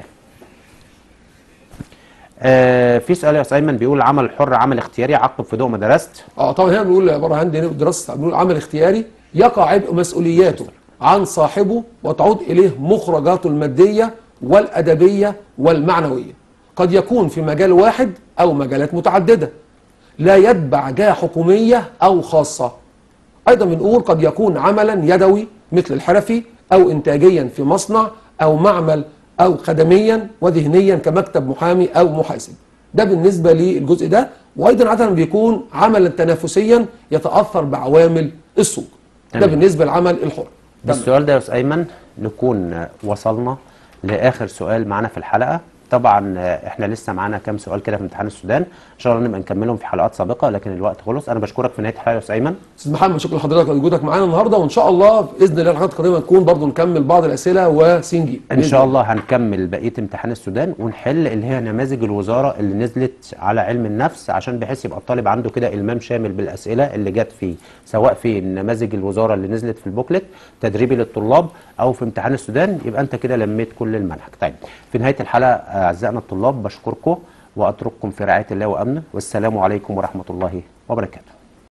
آه في سؤال يا استاذ ايمن بيقول العمل الحر عمل اختياري عقب في ضوء ما درست اه طبعا هنا بنقول عباره عن هنا دراسه بنقول عمل اختياري يقع عبء مسؤولياته عن صاحبه وتعود اليه مخرجاته الماديه والادبيه والمعنويه قد يكون في مجال واحد او مجالات متعدده لا يتبع جهه حكوميه او خاصه ايضا بنقول قد يكون عملا يدوي مثل الحرفي او انتاجيا في مصنع او معمل او خدميا وذهنيا كمكتب محامي او محاسب ده بالنسبه للجزء ده وايضا عاده بيكون عملا تنافسيا يتاثر بعوامل السوق ده تمام. بالنسبه للعمل الحر تمام. بالسؤال ده يا استاذ ايمن نكون وصلنا لاخر سؤال معانا في الحلقه طبعا آه، احنا لسه معانا كام سؤال كده في امتحان السودان ان شاء الله نبقى نكملهم في حلقات سابقه لكن الوقت خلص انا بشكرك في نهايه الحلقه يا استاذ ايمن استاذ محمد شكرا لحضرتك لوجودك معانا النهارده وان شاء الله باذن الله الحلقات القادمه نكون برضو نكمل بعض الاسئله وسين جيم ان شاء الله هنكمل بقيه امتحان السودان ونحل اللي هي نماذج الوزاره اللي نزلت على علم النفس عشان بحيث يبقى الطالب عنده كده المام شامل بالاسئله اللي جت فيه سواء في نماذج الوزاره اللي نزلت في البوكلت تدريبي للطلاب او في امتحان السودان يبقى انت كده لميت كل المنهج طيب في نهايه الحلقه اعزائنا الطلاب بشكركم واترككم في رعايه الله وامنه والسلام عليكم ورحمه الله وبركاته